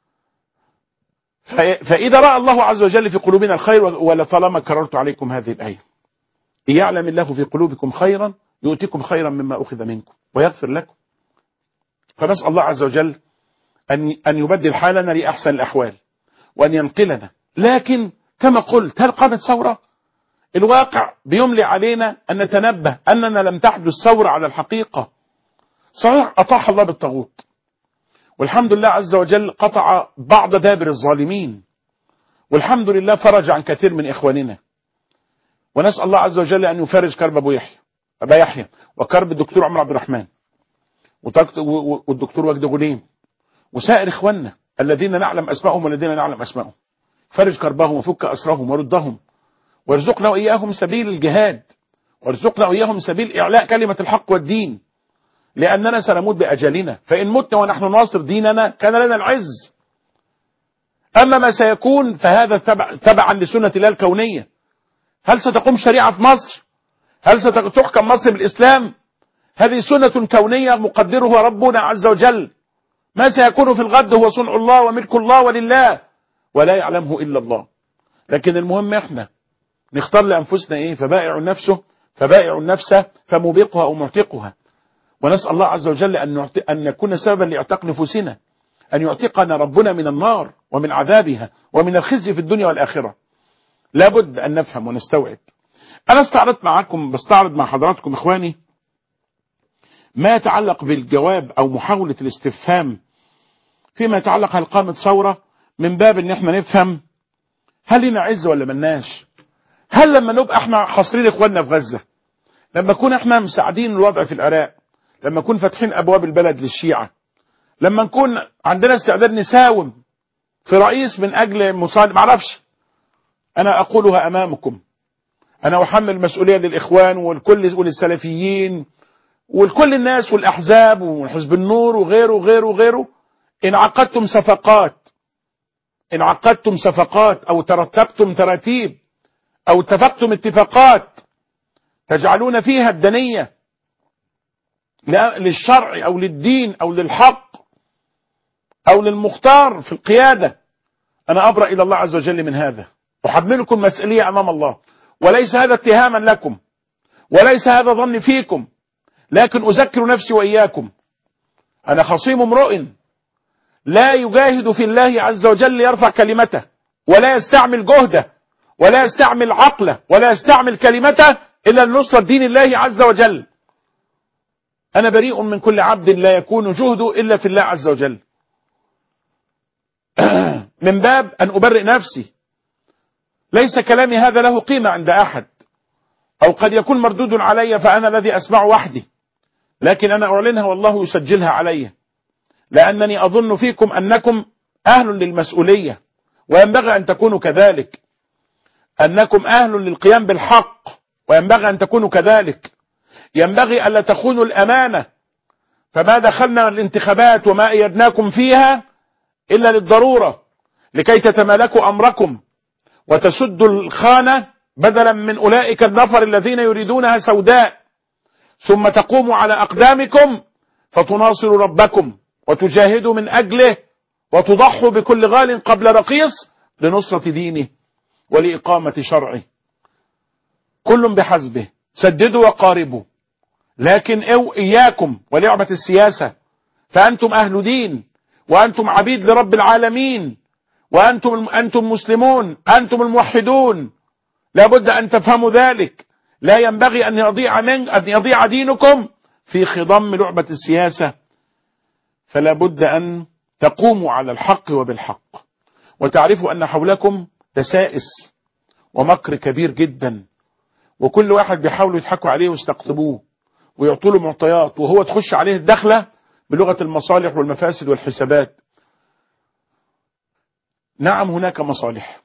فإذا رأى الله عز وجل في قلوبنا الخير ولطالما كررت عليكم هذه الآية إن يعلم الله في قلوبكم خيرا يؤتكم خيرا مما أخذ منكم ويغفر لكم فنسأل الله عز وجل أن أن يبدل حالنا لأحسن الأحوال وأن ينقلنا لكن كما قلت هل قامت ثورة الواقع بيملي علينا أن نتنبه أننا لم تحدث ثورة على الحقيقة صحيح أطاح الله بالطاغوت والحمد لله عز وجل قطع بعض دابر الظالمين والحمد لله فرج عن كثير من إخواننا ونسأل الله عز وجل أن يفرج كرب أبو يحيى أبا يحيى وكرب الدكتور عمر عبد الرحمن والدكتور وجد غنيم وسائر إخواننا الذين نعلم أسمائهم والذين نعلم أسمائهم فرج كربهم وفك أسرهم وردهم وارزقنا وإياهم سبيل الجهاد وارزقنا وإياهم سبيل إعلاء كلمة الحق والدين لأننا سنموت بأجلنا فإن متنا ونحن نواصر ديننا كان لنا العز أما ما سيكون فهذا تبع تبعا لسنة الله الكونية هل ستقوم شريعة في مصر هل ستحكم مصر بالإسلام هذه سنة كونية مقدرها ربنا عز وجل ما سيكون في الغد هو صنع الله وملك الله ولله ولا يعلمه إلا الله لكن المهم احنا نختار لأنفسنا ايه فبائع نفسه فبائع نفسه فموبقها أو معتقها ونسأل الله عز وجل أن, نعت... أن نكون سببا لإعتاق نفوسنا أن يعتقنا ربنا من النار ومن عذابها ومن الخزي في الدنيا والآخرة لابد أن نفهم ونستوعب أنا استعرضت معكم بستعرض مع حضراتكم إخواني ما يتعلق بالجواب أو محاولة الاستفهام فيما يتعلق هل قامت ثورة من باب ان احنا نفهم هل لنا عز ولا ملناش هل لما نبقى احنا حاصرين اخواننا في غزة لما نكون احنا مساعدين الوضع في العراق لما نكون فاتحين ابواب البلد للشيعة لما نكون عندنا استعداد نساوم في رئيس من اجل مصالح معرفش انا اقولها امامكم انا احمل مسؤولية للاخوان والكل وللسلفيين ولكل الناس والاحزاب وحزب النور وغيره وغيره وغيره ان عقدتم صفقات ان عقدتم صفقات او ترتبتم تراتيب او اتفقتم اتفاقات تجعلون فيها الدنية للشرع او للدين او للحق او للمختار في القيادة انا ابرأ الى الله عز وجل من هذا احملكم مسؤولية امام الله وليس هذا اتهاما لكم وليس هذا ظن فيكم لكن اذكر نفسي واياكم انا خصيم امرؤ لا يجاهد في الله عز وجل ليرفع كلمته ولا يستعمل جهده ولا يستعمل عقله ولا يستعمل كلمته إلا لنصرة دين الله عز وجل أنا بريء من كل عبد لا يكون جهده إلا في الله عز وجل من باب أن أبرئ نفسي ليس كلامي هذا له قيمة عند أحد أو قد يكون مردود علي فأنا الذي أسمع وحدي لكن أنا أعلنها والله يسجلها علي لأنني أظن فيكم أنكم أهل للمسؤولية وينبغي أن تكونوا كذلك أنكم أهل للقيام بالحق وينبغي أن تكونوا كذلك ينبغي ألا تخونوا الأمانة فما دخلنا الانتخابات وما أيدناكم فيها إلا للضرورة لكي تتمالكوا أمركم وتسدوا الخانة بدلا من أولئك النفر الذين يريدونها سوداء ثم تقوموا على أقدامكم فتناصروا ربكم وتجاهدوا من أجله وتضحوا بكل غال قبل رقيص لنصرة دينه ولإقامة شرعه كل بحسبه سددوا وقاربوا لكن او إياكم ولعبة السياسة فأنتم أهل دين وأنتم عبيد لرب العالمين وأنتم أنتم مسلمون أنتم الموحدون لابد أن تفهموا ذلك لا ينبغي أن يضيع من أن يضيع دينكم في خضم لعبة السياسة فلا بد أن تقوموا على الحق وبالحق وتعرفوا أن حولكم دسائس ومكر كبير جدا وكل واحد بيحاولوا يضحكوا عليه ويستقطبوه ويعطوا له معطيات وهو تخش عليه الدخلة بلغة المصالح والمفاسد والحسابات نعم هناك مصالح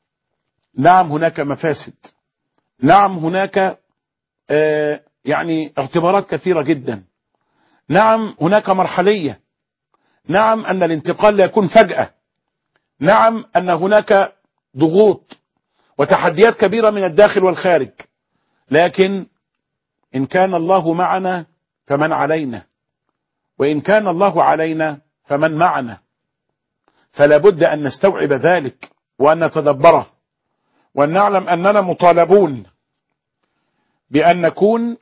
نعم هناك مفاسد نعم هناك آه يعني اعتبارات كثيرة جدا نعم هناك مرحلية نعم أن الانتقال لا يكون فجأة نعم أن هناك ضغوط وتحديات كبيرة من الداخل والخارج لكن إن كان الله معنا فمن علينا وإن كان الله علينا فمن معنا فلا بد أن نستوعب ذلك وأن نتدبره وأن نعلم أننا مطالبون بأن نكون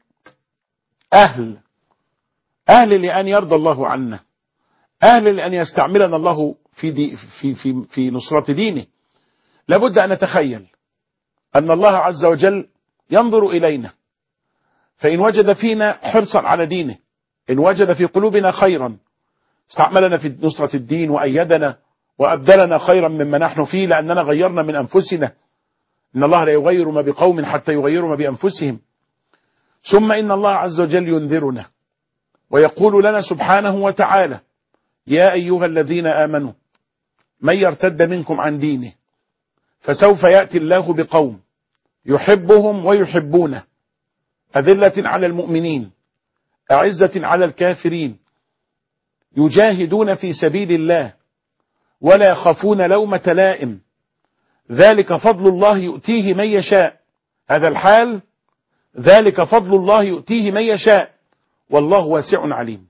أهل أهل لأن يرضى الله عنا أهل لأن يستعملنا الله في, دي في, في, في نصرة دينه لابد أن نتخيل أن الله عز وجل ينظر إلينا فإن وجد فينا حرصا على دينه إن وجد في قلوبنا خيرا استعملنا في نصرة الدين وأيدنا وأبدلنا خيرا مما نحن فيه لأننا غيرنا من أنفسنا إن الله لا يغير ما بقوم حتى يغيروا ما بأنفسهم ثم إن الله عز وجل ينذرنا ويقول لنا سبحانه وتعالى يا أيها الذين آمنوا من يرتد منكم عن دينه فسوف يأتي الله بقوم يحبهم ويحبونه أذلة على المؤمنين أعزة على الكافرين يجاهدون في سبيل الله ولا يخافون لومة لائم ذلك فضل الله يؤتيه من يشاء هذا الحال ذلك فضل الله يؤتيه من يشاء والله واسع عليم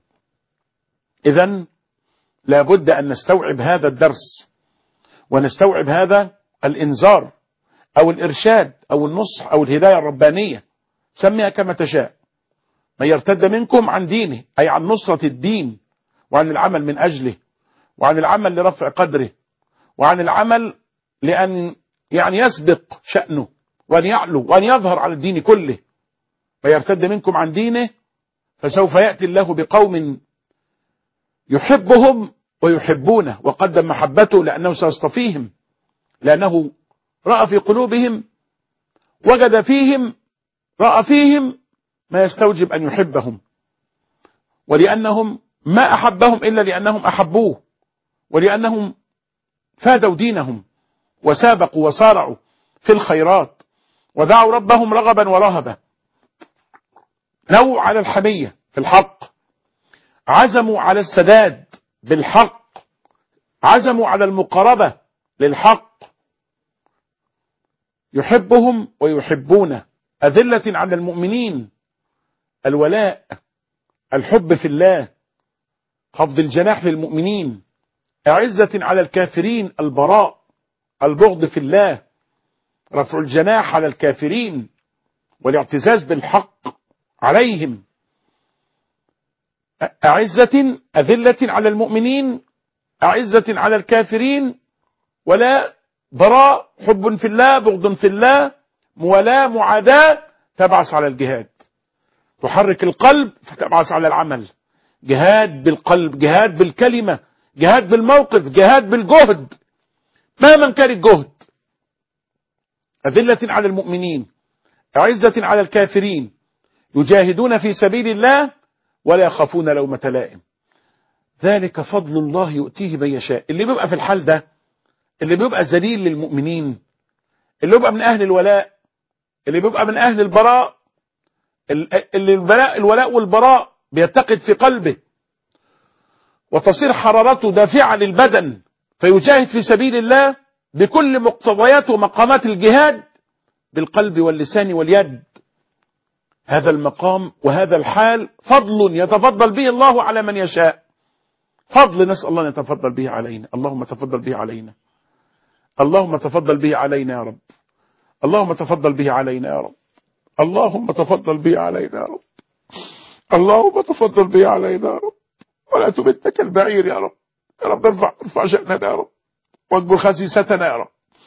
إذا لابد أن نستوعب هذا الدرس ونستوعب هذا الإنذار أو الإرشاد أو النصح أو الهداية الربانية سميها كما تشاء من يرتد منكم عن دينه أي عن نصرة الدين وعن العمل من أجله وعن العمل لرفع قدره وعن العمل لأن يعني يسبق شأنه وأن يعلو وأن يظهر على الدين كله من يرتد منكم عن دينه فسوف يأتي الله بقوم يحبهم ويحبونه وقدم محبته لأنه سيصطفيهم لأنه رأى في قلوبهم وجد فيهم رأى فيهم ما يستوجب أن يحبهم ولأنهم ما أحبهم إلا لأنهم أحبوه ولأنهم فادوا دينهم وسابقوا وصارعوا في الخيرات ودعوا ربهم رغبا ورهبا نووا على الحمية في الحق عزموا على السداد بالحق عزموا على المقاربة للحق يحبهم ويحبونه أذلة على المؤمنين الولاء الحب في الله خفض الجناح للمؤمنين أعزة على الكافرين البراء البغض في الله رفع الجناح على الكافرين والاعتزاز بالحق عليهم أعزة أذلة على المؤمنين أعزة على الكافرين ولا براء حب في الله بغض في الله موالاة معاداة تبعث على الجهاد تحرك القلب فتبعث على العمل جهاد بالقلب جهاد بالكلمة جهاد بالموقف جهاد بالجهد مهما كان الجهد أذلة على المؤمنين أعزة على الكافرين يجاهدون في سبيل الله ولا يخافون لومة لائم ذلك فضل الله يؤتيه من يشاء اللي بيبقى في الحال ده اللي بيبقى ذليل للمؤمنين اللي بيبقى من أهل الولاء اللي بيبقى من أهل البراء اللي البلاء الولاء والبراء بيتقد في قلبه وتصير حرارته دافعة للبدن فيجاهد في سبيل الله بكل مقتضيات ومقامات الجهاد بالقلب واللسان واليد هذا المقام وهذا الحال فضل يتفضل به الله على من يشاء فضل نسأل الله أن يتفضل به علينا اللهم تفضل به علينا اللهم تفضل به علينا يا رب اللهم تفضل به علينا يا رب اللهم تفضل به علينا يا رب اللهم تفضل به علينا يا رب ولا تمتنا كالبعير يا رب يا رب ارفع ارفع شأننا يا رب واكبر خسيستنا يا رب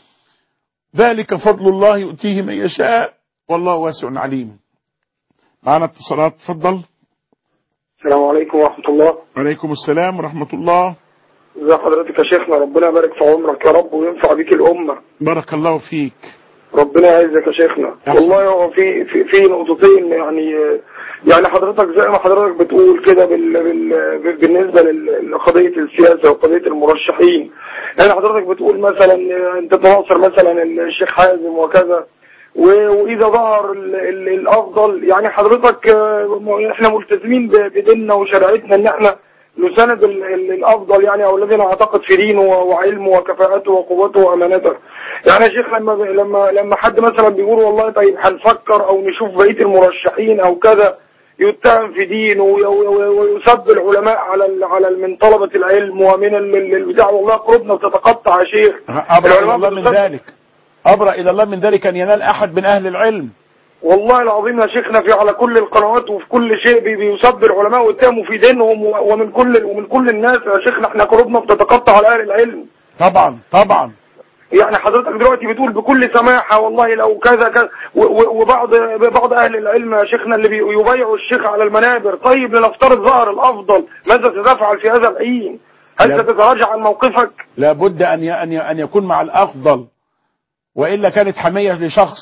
ذلك فضل الله يؤتيه من يشاء والله واسع عليم معنا اتصالات تفضل السلام عليكم ورحمة الله عليكم السلام ورحمة الله ازي حضرتك يا شيخنا ربنا يبارك في عمرك يا رب وينفع بيك الأمة بارك الله فيك ربنا يعزك يا شيخنا أحسن. والله هو في في في نقطتين يعني يعني حضرتك زي ما حضرتك بتقول كده بال بال بالنسبه لل- لقضيه السياسه وقضيه المرشحين يعني حضرتك بتقول مثلا انت تناصر مثلا الشيخ حازم وكذا و- واذا ظهر ال- ال- الافضل يعني حضرتك آه، م- احنا ملتزمين ب- بديننا وشريعتنا ان احنا نساند ال- ال- الافضل يعني او الذي نعتقد في دينه وعلمه وكفاءته وقوته وامانته يعني يا شيخ لما لما لما حد مثلا بيقول والله طيب هنفكر او نشوف بقيه المرشحين او كذا يتهم في دينه وي- وي- ويسب العلماء على ال- على ال- من طلبه العلم ومن ال- ال- البتاع والله قلوبنا بتتقطع يا شيخ أبرأ إلى العلماء الله من بتسب- ذلك أبرأ إلى الله من ذلك أن ينال أحد من أهل العلم والله العظيم يا شيخنا في على كل القنوات وفي كل شيء بي- بيسب العلماء ويتهموا في دينهم و- ومن كل ومن كل الناس يا شيخنا احنا قلوبنا بتتقطع على اهل العلم طبعا طبعا يعني حضرتك دلوقتي بتقول بكل سماحة والله لو كذا كذا و- و- وبعض بعض أهل العلم يا شيخنا اللي بي- يبايعوا الشيخ على المنابر طيب لنفترض ظهر الأفضل ماذا ستفعل في هذا الحين هل لا. ستتراجع عن موقفك لابد أن ي- أن ي- أن يكون مع الأفضل وإلا كانت حمية لشخص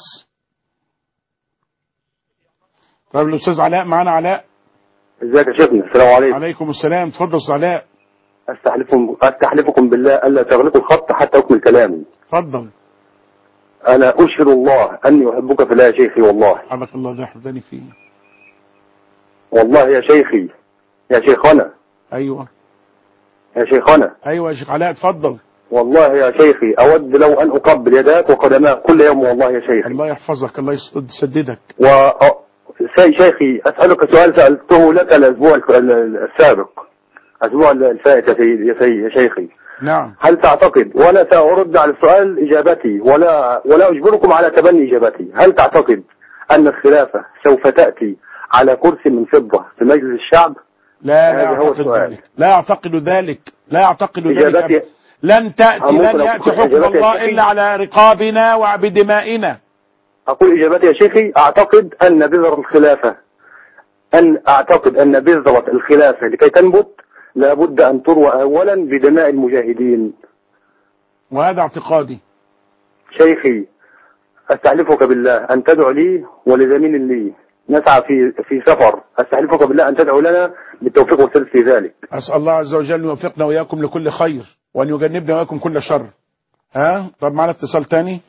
طيب الأستاذ علاء معنا علاء ازيك يا شيخنا السلام عليكم عليكم السلام تفضل أستاذ علاء استحلفكم استحلفكم بالله الا تغلقوا الخط حتى اكمل كلامي تفضل انا اشهد الله اني احبك في الله يا شيخي والله حبك الله ده حفظني فيه والله يا شيخي يا شيخنا أيوة يا شيخنا أيوة يا شيخ علاء تفضل والله يا شيخي اود لو ان اقبل يداك وقدماك كل يوم والله يا شيخي الله يحفظك الله يسد- يسددك و أ- سي شيخي اسالك سؤال سالته لك الاسبوع الف- ال- ال- السابق الاسبوع الفائت يا سيدي يا سيدي يا شيخي نعم هل تعتقد وانا سارد على السؤال اجابتي ولا ولا اجبركم على تبني اجابتي هل تعتقد ان الخلافه سوف تاتي على كرسي من فضه في مجلس الشعب لا لا هذا هو أعتقد السؤال. ذلك لا أعتقد ذلك لا أعتقد ذلك إجابتي- أبداً. لن تأتي ممكن لن أقول يأتي حكم إجابتي يا الله شيخي؟ إلا على رقابنا وبدمائنا اقول اجابتي يا شيخي اعتقد ان بذر الخلافه ان اعتقد ان بذره الخلافه لكي تنبت لابد ان تروى اولا بدماء المجاهدين وهذا اعتقادي شيخي استحلفك بالله ان تدعو لي ولزميل لي نسعى في في سفر استحلفك بالله ان تدعو لنا بالتوفيق والسداد في ذلك أسأل الله عز وجل أن يوفقنا وإياكم لكل خير وأن يجنبنا وإياكم كل شر ها طب معنا اتصال تاني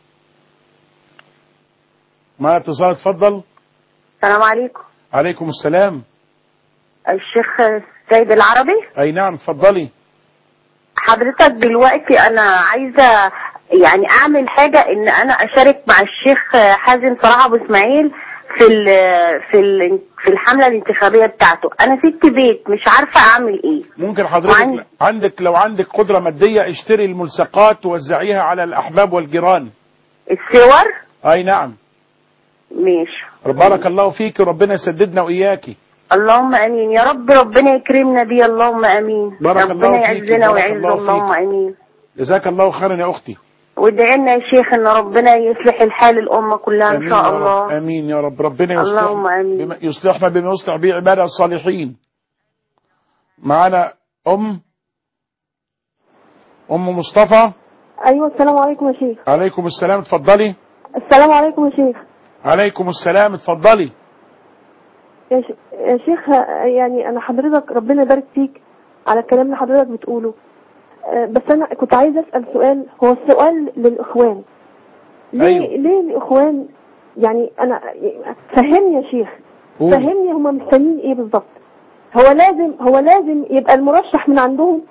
معنا اتصال اتفضل السلام عليكم عليكم السلام الشيخ سيد العربي أي نعم اتفضلي حضرتك دلوقتي انا عايزه يعني اعمل حاجه ان انا اشارك مع الشيخ حازم صلاح ابو اسماعيل في ال في ال في الحمله الانتخابيه بتاعته انا ست بيت مش عارفه اعمل ايه ممكن حضرتك وعندي- عندك لو عندك قدرة مادية اشتري الملصقات ووزعيها على الأحباب والجيران الصور أي نعم ماشي بارك الله فيك وربنا يسددنا وإياكي اللهم امين يا رب ربنا يكرمنا بيه اللهم امين بارك الله ربنا فيك، يعزنا بارك ويعز الله اللهم فيك. امين جزاك الله خيرا يا أختي وادعي لنا يا شيخ ان ربنا يصلح الحال الامه كلها ان آمين شاء يا رب الله آمين يا رب ربنا يصلح اللهم آمين. بما يصلحنا بما يصلح به عباده الصالحين معانا أم أم مصطفى ايوه السلام عليكم يا شيخ عليكم السلام اتفضلي السلام عليكم يا شيخ عليكم السلام اتفضلي يا, ش... يا شيخ يعني انا حضرتك ربنا يبارك فيك على الكلام اللي حضرتك بتقوله آه، بس انا كنت عايزه اسال سؤال هو السؤال للاخوان ليه أيوه. ليه الاخوان يعني انا فهمني يا شيخ قولي. فهمني هم مستنيين ايه بالظبط هو لازم هو لازم يبقى المرشح من عندهم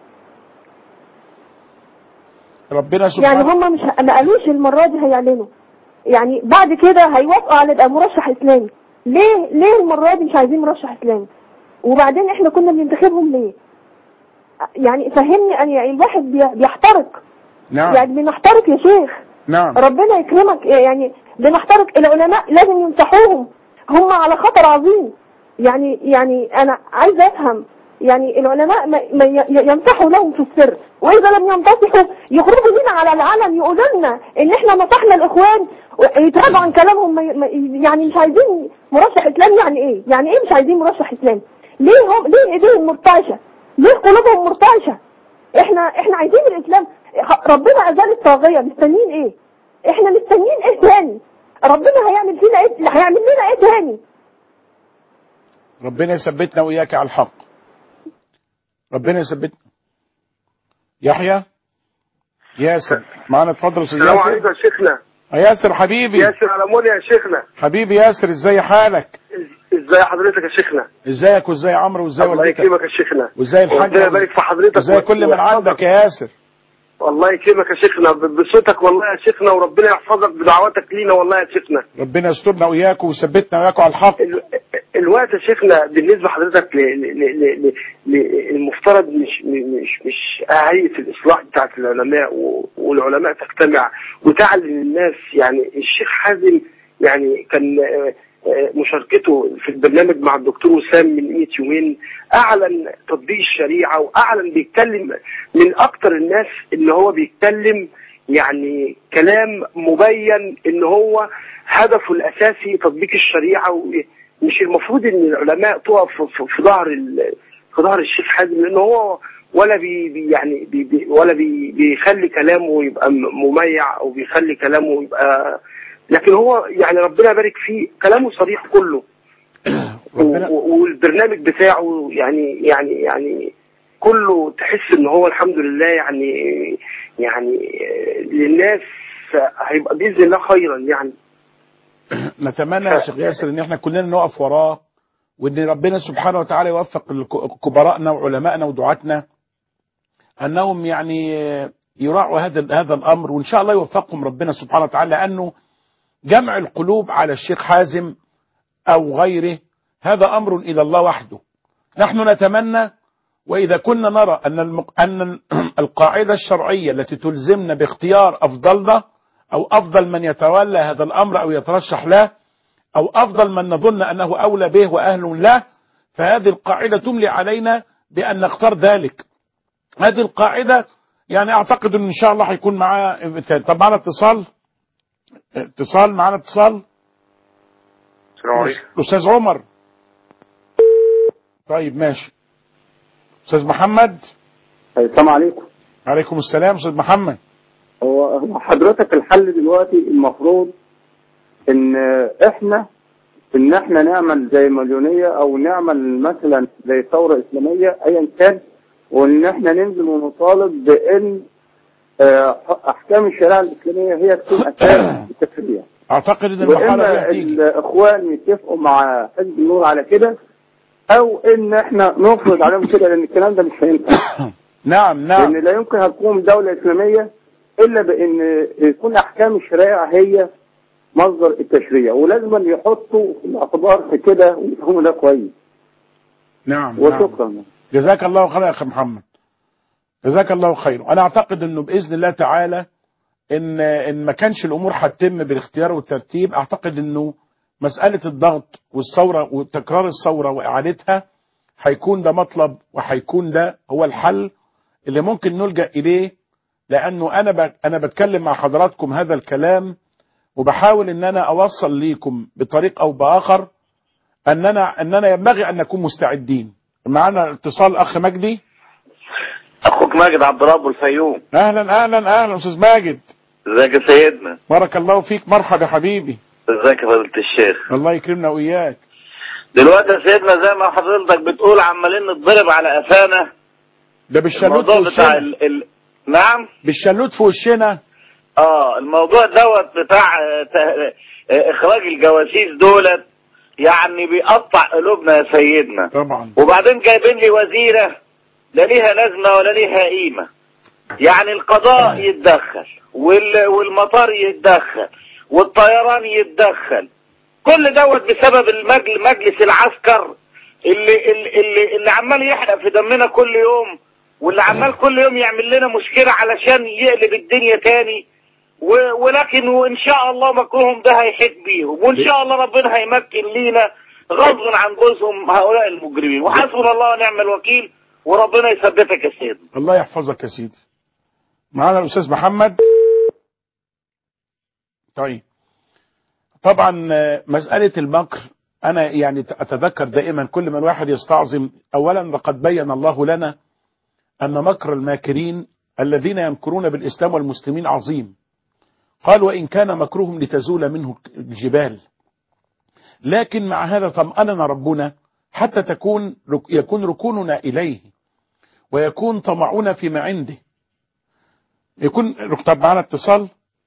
ربنا سبحانه يعني هم مش ما قالوش المره دي هيعلنوا يعني بعد كده هيوافقوا على يبقى مرشح اسلامي ليه ليه المره دي مش عايزين مرشح اسلامي وبعدين احنا كنا بننتخبهم ليه يعني فهمني انا يعني الواحد بي- بيحترق نعم يعني بنحترق يا شيخ نعم ربنا يكرمك يعني بنحترق العلماء لازم يمسحوهم هم على خطر عظيم يعني يعني انا عايزه افهم يعني العلماء ما ما ي- يمسحوا لهم في السر واذا لم يمتسحوا يخرجوا بينا على العلن يقولوا لنا ان احنا نصحنا الاخوان يتراجعوا عن كلامهم ما- ما- يعني مش عايزين مرشح اسلامي يعني ايه؟ يعني ايه مش عايزين مرشح اسلامي؟ ليه هم ليه ايديهم مرتعشه؟ ليه قلوبهم مرتعشه؟ احنا احنا عايزين الاسلام ربنا ازال الطاغيه مستنيين ايه؟ احنا مستنيين ايه تاني؟ ربنا هيعمل فينا ايه؟ هيعمل لنا ايه تاني؟ ربنا يثبتنا وإياك على الحق ربنا يثبتنا يحيى ياسر معانا اتفضل استاذ السلام عليكم ياسر يا شيخنا ياسر حبيبي ياسر علموني يا شيخنا حبيبي ياسر ازاي حالك ازاي حضرتك يا شيخنا ازيك وازاي عمرو وازاي الله والدتك يكرمك يا شيخنا وازاي الحاج ربنا يبارك في حضرتك وازاي كل من ويحفظك. عندك يا ياسر الله يكرمك يا شيخنا ب- بصوتك والله يا شيخنا وربنا يحفظك بدعواتك لينا والله يا شيخنا ربنا يسترنا وإياكم ويثبتنا وإياكم على الحق ال- الوقت يا شيخنا بالنسبه لحضرتك ل- ل- ل- ل- ل- المفترض مش مش مش هيئه الاصلاح بتاعت العلماء و- والعلماء تجتمع وتعلن الناس يعني الشيخ حازم يعني كان آه، آه، مشاركته في البرنامج مع الدكتور وسام من 100 يومين اعلن تطبيق الشريعه واعلن بيتكلم من اكتر الناس اللي هو بيتكلم يعني كلام مبين ان هو هدفه الاساسي تطبيق الشريعه ومش المفروض ان العلماء تقف في- في- في ظهر ال- في ظهر الشيخ حازم لان هو ولا بي بي- يعني بي بي ولا بي بيخلي كلامه يبقى م- مميع او بيخلي كلامه يبقى لكن هو يعني ربنا يبارك فيه كلامه صريح كله ربنا و- و- والبرنامج بتاعه يعني يعني يعني كله تحس ان هو الحمد لله يعني يعني آه، للناس هيبقى باذن الله خيرا يعني نتمنى يا شيخ ياسر ان احنا كلنا نقف وراه وان ربنا سبحانه وتعالى يوفق الك- كبراءنا وعلمائنا ودعاتنا انهم يعني يراعوا هذا هذا الامر وان شاء الله يوفقهم ربنا سبحانه وتعالى لانه جمع القلوب على الشيخ حازم او غيره هذا امر الى الله وحده نحن نتمنى واذا كنا نرى ان المق... ان القاعده الشرعيه التي تلزمنا باختيار افضلنا او افضل من يتولى هذا الامر او يترشح له او افضل من نظن انه اولى به واهل له فهذه القاعده تملي علينا بان نختار ذلك هذه القاعده يعني اعتقد ان ان شاء الله هيكون معاه طب معنا اتصال اتصال معنا اتصال السلام عليكم استاذ عمر طيب ماشي استاذ محمد السلام عليكم عليكم السلام استاذ محمد هو هو حضرتك الحل دلوقتي المفروض ان احنا ان احنا نعمل زي مليونية او نعمل مثلا زي ثورة اسلامية ايا كان وان احنا ننزل ونطالب بان آه، احكام الشريعة الاسلامية هي تكون اساس التشريع اعتقد ان المرحله دي واما هتيجي الاخوان يتفقوا مع حزب النور على كده او ان احنا نفرض عليهم كده لان الكلام ده مش هينفع نعم نعم لان لا يمكن هتقوم دولة اسلامية الا بان يكون احكام الشريعة هي مصدر التشريع ولازم يحطوا في الاعتبار في كده ويفهموا ده كويس نعم نعم وشكرا جزاك الله خير يا اخي محمد جزاك الله خير انا اعتقد انه باذن الله تعالى ان ان ما كانش الامور هتتم بالاختيار والترتيب اعتقد انه مساله الضغط والثوره وتكرار الثوره واعادتها هيكون ده مطلب وهيكون ده هو الحل اللي ممكن نلجا اليه لانه انا ب... انا بتكلم مع حضراتكم هذا الكلام وبحاول ان انا اوصل ليكم بطريق او باخر اننا اننا ينبغي ان نكون مستعدين معنا اتصال اخ مجدي اخوك ماجد عبد رب الفيوم اهلا اهلا اهلا استاذ ماجد ازيك يا سيدنا بارك الله فيك مرحبا يا حبيبي ازيك يا فضيله الشيخ الله يكرمنا واياك دلوقتي يا سيدنا زي ما حضرتك بتقول عمالين نتضرب على قفانا ده بالشلوت في الموضوع بتاع وشنا ال... ال... نعم بالشلوت في وشنا اه الموضوع دوت بتاع آه، ت- آه، اخراج الجواسيس دولت يعني بيقطع قلوبنا يا سيدنا طبعا وبعدين جايبين لي وزيرة لا ليها لازمة ولا ليها قيمة يعني القضاء يتدخل وال... والمطار يتدخل والطيران يتدخل كل دوت بسبب المجل... مجلس العسكر اللي اللي اللي, اللي عمال يحرق في دمنا كل يوم واللي عمال كل يوم يعمل لنا مشكلة علشان يقلب الدنيا تاني و... ولكن وان شاء الله مكروهم ده هيحيط بيهم وان شاء الله ربنا هيمكن لينا غصب عن جوزهم هؤلاء المجرمين وحسبنا الله ونعم الوكيل وربنا يثبتك يا سيدنا الله يحفظك يا سيدي معانا الاستاذ محمد طيب طبعا آه، مسألة المكر أنا يعني أتذكر دائما كل ما الواحد يستعظم أولا لقد بين الله لنا أن مكر الماكرين الذين يمكرون بالإسلام والمسلمين عظيم قال وإن كان مكرهم لتزول منه الجبال لكن مع هذا طمأننا ربنا حتى تكون يكون ركوننا إليه ويكون طمعنا فيما عنده يكون طب معنا اتصال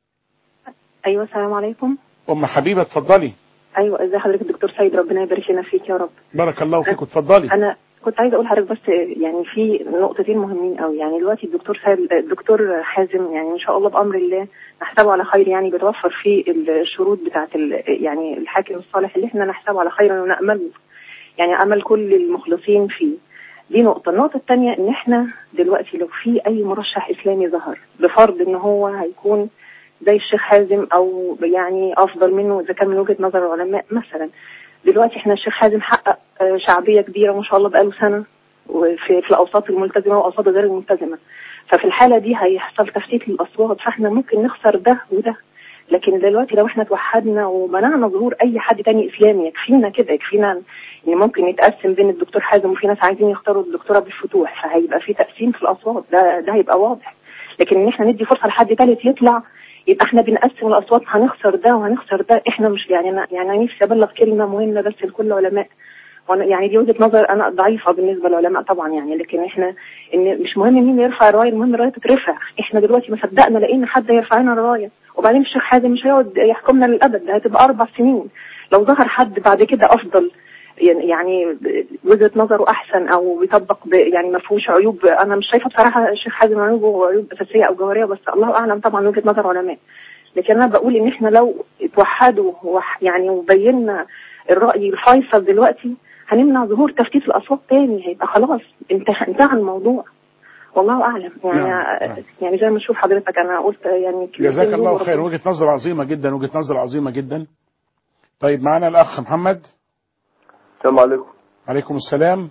ايوه السلام عليكم ام حبيبه اتفضلي ايوه ازي حضرتك الدكتور سيد ربنا يبارك لنا فيك يا رب بارك الله فيك اتفضلي انا كنت عايزه اقول لحضرتك بس يعني في نقطتين مهمين قوي يعني دلوقتي الدكتور سيد الدكتور حازم يعني ان شاء الله بامر الله نحسبه على خير يعني بيتوفر فيه الشروط بتاعه يعني الحاكم الصالح اللي احنا نحسبه على خير ونامله يعني امل كل المخلصين فيه دي نقطة، النقطة الثانية إن إحنا دلوقتي لو في أي مرشح إسلامي ظهر بفرض إن هو هيكون زي الشيخ حازم أو يعني أفضل منه إذا كان من وجهة نظر العلماء مثلا دلوقتي إحنا الشيخ حازم حقق آه، شعبية كبيرة ما شاء الله بقاله سنة وفي في الأوساط الملتزمة وأوساط غير الملتزمة ففي الحالة دي هيحصل تفتيت للأصوات فإحنا ممكن نخسر ده وده لكن دلوقتي لو احنا توحدنا ومنعنا ظهور اي حد تاني اسلامي يكفينا كده يكفينا ان ممكن يتقسم بين الدكتور حازم وفي ناس عايزين يختاروا الدكتوره بالفتوح فهيبقى في تقسيم في الاصوات ده ده هيبقى واضح لكن ان احنا ندي فرصه لحد ثالث يطلع يبقى احنا بنقسم الاصوات هنخسر ده وهنخسر ده احنا مش يعني انا يعني انا نفسي ابلغ كلمه مهمه بس لكل علماء وانا يعني دي وجهه نظر انا ضعيفه بالنسبه للعلماء طبعا يعني لكن احنا ان مش مهم مين يرفع الرايه المهم الرايه تترفع احنا دلوقتي ما صدقنا لقينا حد يرفع لنا الرايه وبعدين الشيخ حازم مش هيقعد يحكمنا للابد ده هتبقى اربع سنين لو ظهر حد بعد كده افضل يعني يعني وجهه نظره احسن او بيطبق ب- يعني ما فيهوش عيوب انا مش شايفه بصراحه الشيخ حازم عيوبه عيوب اساسيه او جوهريه بس الله اعلم طبعا وجهه نظر علماء لكن انا بقول ان احنا لو اتوحدوا وح- يعني وبينا الراي الفيصل دلوقتي هنمنع ظهور تفتيت الاصوات تاني هيبقى خلاص انتهى انتهى الموضوع والله اعلم يعني نعم، نعم. يعني زي ما اشوف حضرتك انا قلت يعني كلمتين جزاك الله دول خير وربنا- وجهه نظر عظيمه جدا وجهه نظر عظيمه جدا طيب معنا الاخ محمد السلام عليكم عليكم السلام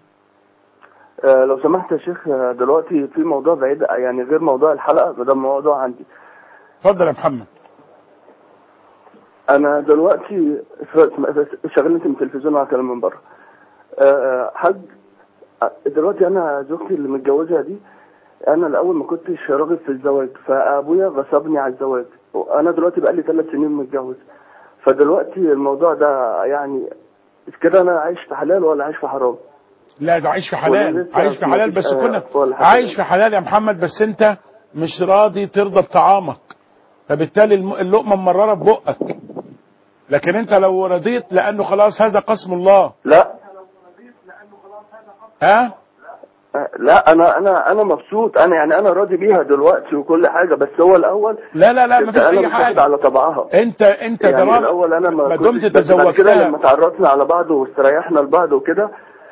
آه لو سمحت يا شيخ آه، دلوقتي في موضوع بعيد يعني غير موضوع الحلقة ده موضوع عندي اتفضل يا محمد انا دلوقتي شغلت من التلفزيون على كلام من بره آه، حاج آه، دلوقتي انا زوجتي اللي متجوزها دي انا الاول ما كنتش راغب في الزواج فابويا غصبني على الزواج انا دلوقتي بقى لي ثلاث سنين متجوز فدلوقتي الموضوع ده يعني كده انا عايش في حلال ولا عايش في حرام لا ده عايش في ولا حلال لسه عايش في ما حلال فيش بس أي كنا أطفال حتى عايش في حلال يا محمد بس انت مش راضي ترضى بطعامك فبالتالي الم- اللقمه مرره ببقك لكن انت لو رضيت لانه خلاص هذا قسم الله لا ها لا انا انا انا مبسوط انا يعني انا راضي بيها دلوقتي وكل حاجه بس هو الاول لا لا لا ما كنت فيش انا اي مش واخد حاجه على طبعها انت انت يعني دراسة الاول انا ما, ما كنتش- دمت بس بعد كده تزوجتها لما تعرفنا على بعض واستريحنا لبعض وكده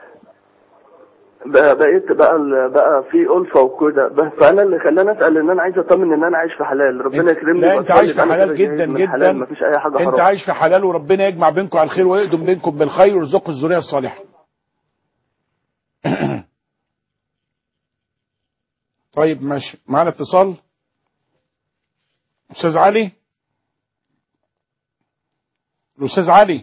بقى بقيت بقى ال- بقى في ألفة وكده بس فأنا اللي خلاني أسأل إن أنا عايز أطمن إن أنا عايش في حلال ربنا يكرمني لا انت وأصلي عايش في أنا حلال كده جاهز جدا من جدا حلال مفيش أي حاجة انت حرام عايش في حلال وربنا يجمع بينكم على الخير ويقدم بينكم بالخير ويرزقكم الذريه الصالحه طيب ماشي معانا اتصال استاذ علي الاستاذ علي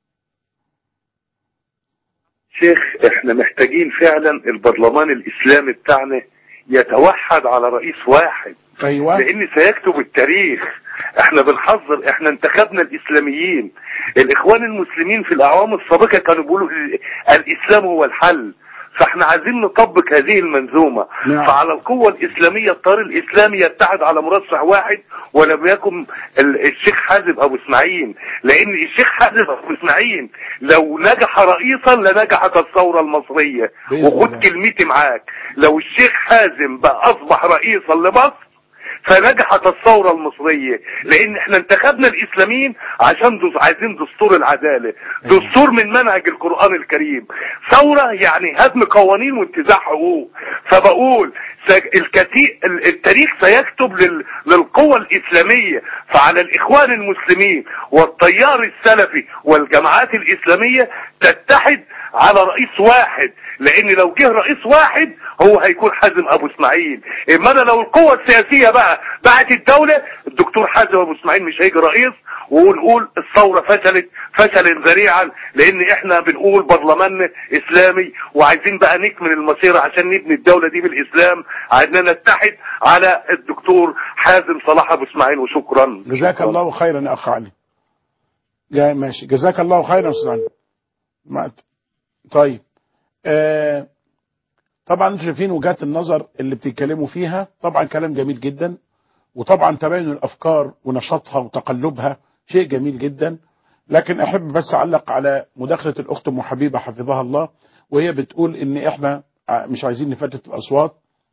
شيخ احنا محتاجين فعلا البرلمان الاسلامي بتاعنا يتوحد على رئيس واحد ايوه لان سيكتب التاريخ احنا بنحذر احنا انتخبنا الاسلاميين الاخوان المسلمين في الاعوام السابقة كانوا بيقولوا ال- الاسلام هو الحل فاحنا عايزين نطبق هذه المنظومة نعم. فعلى القوة الاسلامية الطار الاسلامي يتحد على مرشح واحد ولم يكن ال- الشيخ حازم ابو اسماعيل لان الشيخ حازم ابو اسماعيل لو نجح رئيسا لنجحت الثورة المصرية بإذن وخد الله. كلمتي معاك لو الشيخ حازم بقى اصبح رئيسا لمصر فنجحت الثورة المصرية لان احنا انتخبنا الاسلاميين عشان دس عايزين دستور العدالة دستور من منهج القرآن الكريم ثورة يعني هدم قوانين وانتزاع حقوق فبقول س- الكتي... ال- التاريخ سيكتب لل... للقوى الاسلامية فعلى الاخوان المسلمين والتيار السلفي والجماعات الاسلامية تتحد على رئيس واحد لان لو جه رئيس واحد هو هيكون حازم ابو اسماعيل اما انا لو القوة السياسية بقى بعت الدولة الدكتور حازم ابو اسماعيل مش هيجي رئيس ونقول الثورة فشلت فشلا ذريعا لان احنا بنقول برلمان اسلامي وعايزين بقى نكمل المسيرة عشان نبني الدولة دي بالاسلام عايزين نتحد على الدكتور حازم صلاح ابو اسماعيل وشكرا جزاك شكراً. الله خيرا يا اخ علي جاي ماشي جزاك الله خيرا يا استاذ علي ما- طيب آه طبعا انتوا شايفين وجهات النظر اللي بتتكلموا فيها طبعا كلام جميل جدا وطبعا تباين الافكار ونشاطها وتقلبها شيء جميل جدا لكن احب بس اعلق على مداخله الاخت ام حبيبه حفظها الله وهي بتقول ان احنا ع- مش عايزين نفتت الاصوات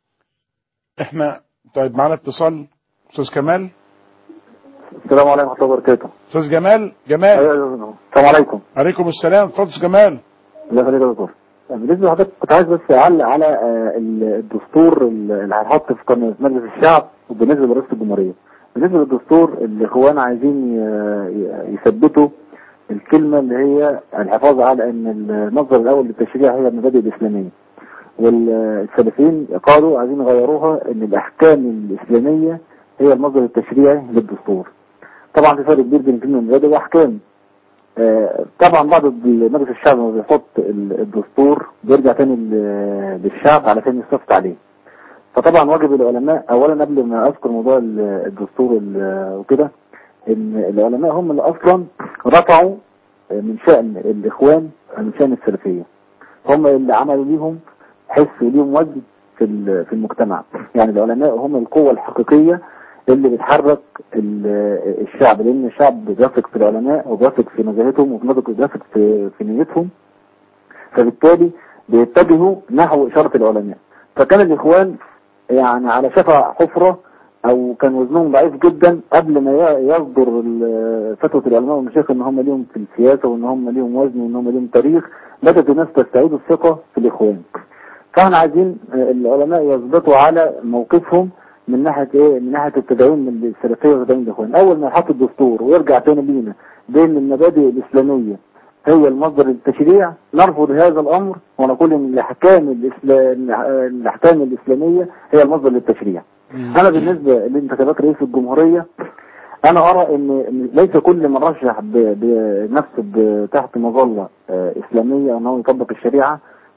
احنا طيب معانا اتصال استاذ كمال السلام عليكم ورحمة الله وبركاته استاذ جمال جمال أيوة، السلام عليكم عليكم السلام اتفضل أستاذ جمال الله يخليك يا دكتور بالنسبة لحضرتك كنت عايز بس أعلق على آه، الدستور اللي هيتحط في قانون مجلس الشعب وبالنسبة لرئاسة الجمهورية بالنسبة للدستور الإخوان عايزين ي- ي- يثبتوا الكلمة اللي هي الحفاظ على أن المصدر الأول للتشريع هي المبادئ الإسلامية والسلفيين قالوا عايزين يغيروها أن الأحكام الإسلامية هي المصدر التشريعي للدستور طبعا في فرق كبير بين كلمة مبادئ وأحكام آه، طبعا بعد مجلس الشعب لما بيحط ال- الدستور بيرجع تاني ل- للشعب علشان يصفت عليه فطبعا واجب العلماء اولا قبل ما اذكر موضوع ال- الدستور ال- وكده ان العلماء هم اللي اصلا رفعوا من شأن الاخوان من شأن السلفية هم اللي عملوا ليهم حس وليهم وزن في ال- في المجتمع يعني العلماء هم القوة الحقيقية اللي بتحرك ال- الشعب لان الشعب بيثق في العلماء وبيثق في نزاهتهم وبيثق بيثق في في نيتهم فبالتالي بيتجهوا نحو إشارة العلماء فكان الإخوان يعني على شفا حفرة أو كان وزنهم ضعيف جدا قبل ما ي- يصدر ال- فتوى العلماء والمشايخ إن هم ليهم في السياسة وإن هم ليهم وزن وإن هم ليهم تاريخ بدأت الناس تستعيد الثقة في الإخوان فاحنا عايزين آه، العلماء يثبتوا على موقفهم من ناحية ايه من ناحية التدعيم من السلفية وتدعيم الاخوان اول ما يحط الدستور ويرجع تاني لينا بين المبادئ الاسلامية هي المصدر التشريع نرفض هذا الامر ونقول ان الاحكام الإسلام الاحكام الاسلامية هي المصدر للتشريع انا بالنسبة لانتخابات رئيس الجمهورية انا ارى ان إن ليس كل من رشح ب- بنفسه ب- تحت مظلة آه، اسلامية ان هو يطبق الشريعة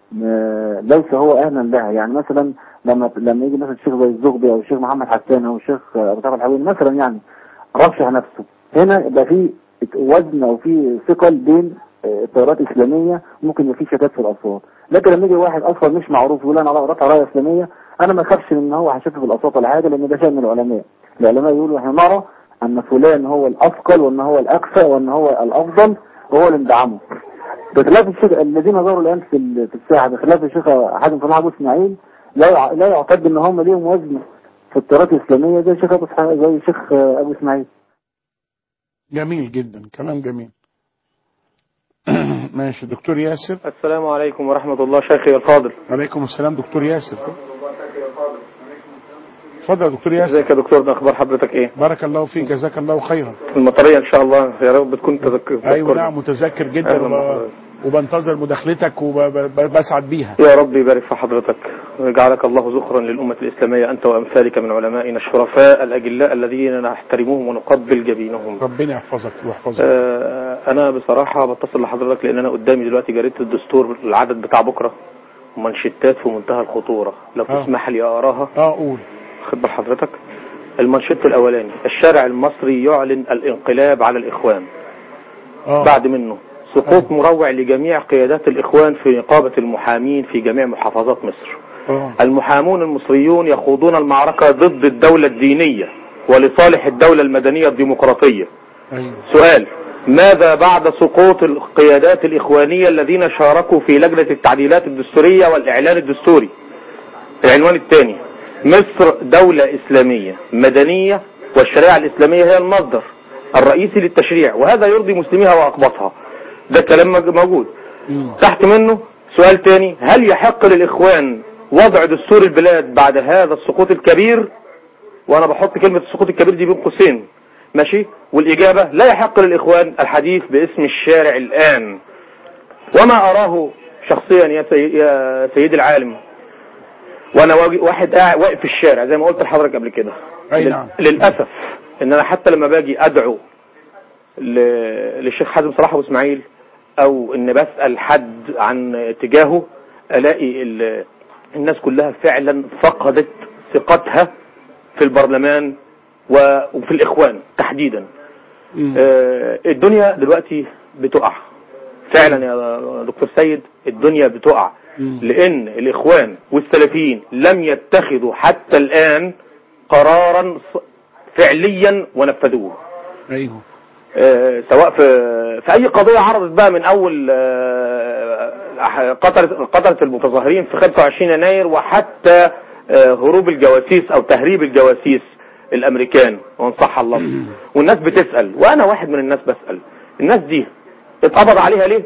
آه، ليس هو اهلا لها يعني مثلا لما لما يجي مثلا الشيخ زي الزغبي او الشيخ محمد حسان او الشيخ آه، ابو طه الحبيب مثلا يعني رشح نفسه هنا يبقى في وزن او في ثقل بين آه، التيارات الاسلاميه ممكن يبقى في شتات في الاصوات لكن لما يجي واحد اصلا مش معروف يقول انا رافع رايه اسلاميه انا ما اخافش ان هو هيشتت في الاصوات ولا حاجه لان ده شيء من العلماء العلماء يقولوا احنا نرى ان فلان هو الاثقل وان هو الاكفأ وان هو الافضل وهو اللي ندعمه بخلاف الشيخ الذين ظهروا الان في ال- في الساحه بخلاف الشيخ حازم صلاح ابو اسماعيل لا يع- لا يعتد ان هم ليهم وزن في التيارات الاسلاميه زي الشيخ ابو إسحاق- زي الشيخ ابو اسماعيل جميل جدا كلام جميل ماشي دكتور ياسر السلام عليكم ورحمة الله شيخي الفاضل عليكم السلام دكتور ياسر اتفضل يا دكتور ياسر ازيك يا دكتور ده اخبار حضرتك ايه بارك الله فيك جزاك الله خيرا المطرية ان شاء الله يا رب تكون تذكر ايوه نعم متذكر جدا أهلا و... بحضرتك. وبنتظر مداخلتك وبسعد بيها يا رب يبارك في حضرتك ويجعلك الله ذخرا للأمة الإسلامية أنت وأمثالك من علمائنا الشرفاء الأجلاء الذين نحترمهم ونقبل جبينهم ربنا يحفظك ويحفظك آه، أنا بصراحة بتصل لحضرتك لأن أنا قدامي دلوقتي جريدة الدستور العدد بتاع بكرة ومنشتات في منتهى الخطورة لو آه. تسمح لي أقراها اه قول خد بال حضرتك المنشط الأولاني الشارع المصري يعلن الانقلاب على الإخوان اه بعد منه سقوط مروع لجميع قيادات الإخوان في نقابة المحامين في جميع محافظات مصر اه المحامون المصريون يخوضون المعركة ضد الدولة الدينية ولصالح الدولة المدنية الديمقراطية ايوه سؤال ماذا بعد سقوط القيادات الإخوانية الذين شاركوا في لجنة التعديلات الدستورية والإعلان الدستوري العنوان الثاني مصر دولة إسلامية مدنية والشريعة الإسلامية هي المصدر الرئيسي للتشريع وهذا يرضي مسلميها وأقباطها ده كلام مج- موجود مم. تحت منه سؤال تاني هل يحق للإخوان وضع دستور البلاد بعد هذا السقوط الكبير وأنا بحط كلمة السقوط الكبير دي بين قوسين ماشي والإجابة لا يحق للإخوان الحديث باسم الشارع الآن وما أراه شخصيا يا, سي... يا سيدي العالم وأنا واجي- واحد قاعد واقف في الشارع زي ما قلت لحضرتك قبل كده أي لل- نعم. للأسف إن أنا حتى لما باجي أدعو ل... للشيخ حازم صلاح أبو إسماعيل أو إن بسأل حد عن اتجاهه ألاقي ال... الناس كلها فعلا فقدت ثقتها في البرلمان و- وفي الإخوان تحديدا مم. آه، الدنيا دلوقتي بتقع فعلا يا دكتور سيد الدنيا بتقع مم. لأن الإخوان والسلفيين لم يتخذوا حتى الآن قرارا ص- فعليا ونفذوه ايوه آه، سواء في في اي قضيه عرضت بقى من اول آه، قطره قطره المتظاهرين في 25 يناير وحتى آه، هروب الجواسيس او تهريب الجواسيس الامريكان وان صح الله والناس بتسال وانا واحد من الناس بسال الناس دي اتقبض عليها ليه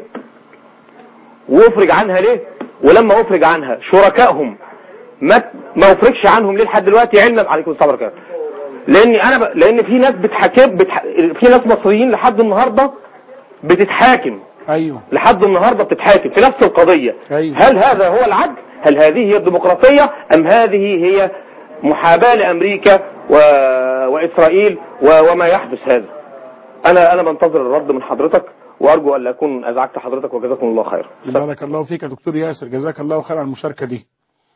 وافرج عنها ليه ولما افرج عنها شركائهم ما ما افرجش عنهم ليه لحد دلوقتي علما عليكم السلام ورحمه الله لان انا ب... لان في ناس بتحاكم بتح... في ناس مصريين لحد النهارده بتتحاكم ايوه لحد النهارده بتتحاكم في نفس القضيه أيوة. هل هذا هو العدل هل هذه هي الديمقراطيه ام هذه هي محاباه لامريكا و... واسرائيل و... وما يحدث هذا انا انا بنتظر الرد من حضرتك وارجو ان لا اكون ازعجت حضرتك وجزاكم الله خير بارك الله فيك يا دكتور ياسر جزاك الله خير على المشاركة دي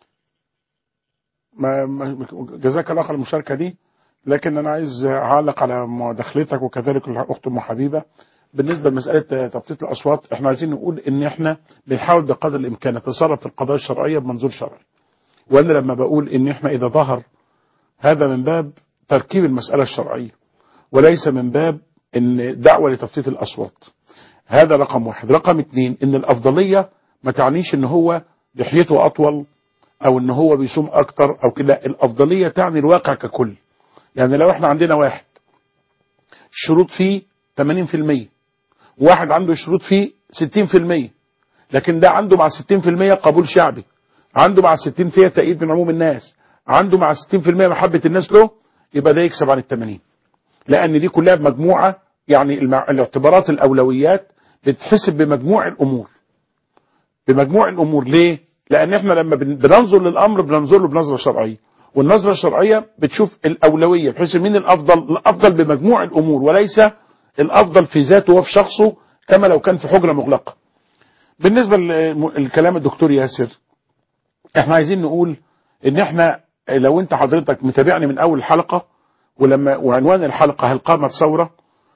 ما ما- جزاك الله خير على المشاركة دي لكن أنا عايز أعلق على مداخلتك وكذلك الأخت أم حبيبة بالنسبة لمسألة تبطيط الأصوات احنا عايزين نقول إن احنا بنحاول بقدر الإمكان نتصرف في القضايا الشرعية بمنظور شرعي وأنا لما بقول إن احنا إذا ظهر هذا من باب تركيب المسألة الشرعية وليس من باب إن دعوة لتبطيط الأصوات هذا رقم واحد رقم اتنين ان الافضلية ما تعنيش ان هو لحيته اطول او ان هو بيصوم اكتر او كده الافضلية تعني الواقع ككل يعني لو احنا عندنا واحد شروط فيه 80% واحد عنده شروط فيه 60% لكن ده عنده مع 60% قبول شعبي عنده مع 60 فيها تأييد من عموم الناس عنده مع 60% محبة الناس له يبقى ده يكسب عن ال 80 لان دي كلها بمجموعة يعني المع... الاعتبارات الاولويات بتحسب بمجموع الامور بمجموع الامور ليه لان احنا لما بن- بننظر للامر بننظر له بنظره شرعيه والنظره الشرعيه بتشوف الاولويه بحيث مين الافضل الافضل بمجموع الامور وليس الافضل في ذاته وفي شخصه كما لو كان في حجره مغلقه بالنسبة لكلام الدكتور ياسر احنا عايزين نقول ان احنا لو انت حضرتك متابعني من اول الحلقة ولما وعنوان الحلقة هل قامت ثورة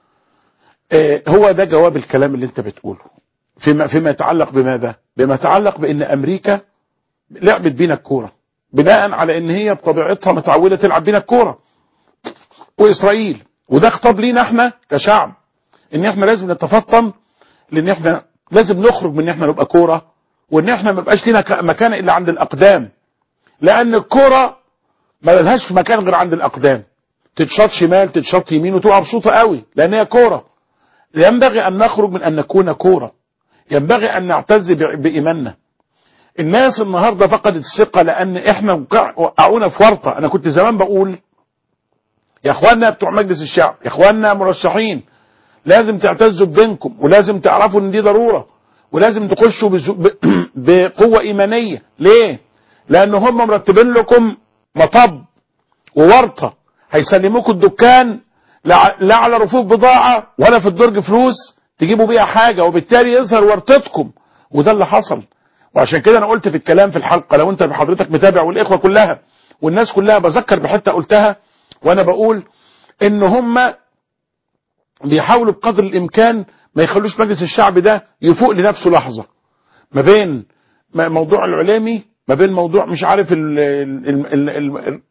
اه هو ده جواب الكلام اللي انت بتقوله فيما, فيما يتعلق بماذا بما يتعلق بان امريكا لعبت بينا الكورة بناء على ان هي بطبيعتها متعودة تلعب بينا الكورة واسرائيل وده خطاب لينا احنا كشعب ان احنا لازم نتفطن لان احنا لازم نخرج من ان احنا نبقى كورة وان احنا ما بقاش لينا مكان الا عند الاقدام لان الكورة ما لهاش مكان غير عند الاقدام تتشاط شمال تتشاط يمين وتبقى مبسوطة قوي لان هي كورة ينبغي ان نخرج من ان نكون كورة ينبغي ان نعتز بايماننا الناس النهاردة فقدت الثقة لان احنا وقعونا في ورطة انا كنت زمان بقول يا اخوانا بتوع مجلس الشعب يا اخوانا مرشحين لازم تعتزوا بدينكم ولازم تعرفوا ان دي ضرورة ولازم تخشوا بقوة ايمانية ليه لان هم مرتبين لكم مطب وورطة هيسلموكوا الدكان لا على رفوف بضاعة ولا في الدرج فلوس تجيبوا بيها حاجة وبالتالي يظهر ورطتكم وده اللي حصل وعشان كده انا قلت في الكلام في الحلقة لو انت بحضرتك متابع والاخوة كلها والناس كلها بذكر بحتة قلتها وانا بقول ان هم بيحاولوا بقدر الامكان ما يخلوش مجلس الشعب ده يفوق لنفسه لحظة ما بين موضوع العلامي ما بين موضوع مش عارف ال ال ال ال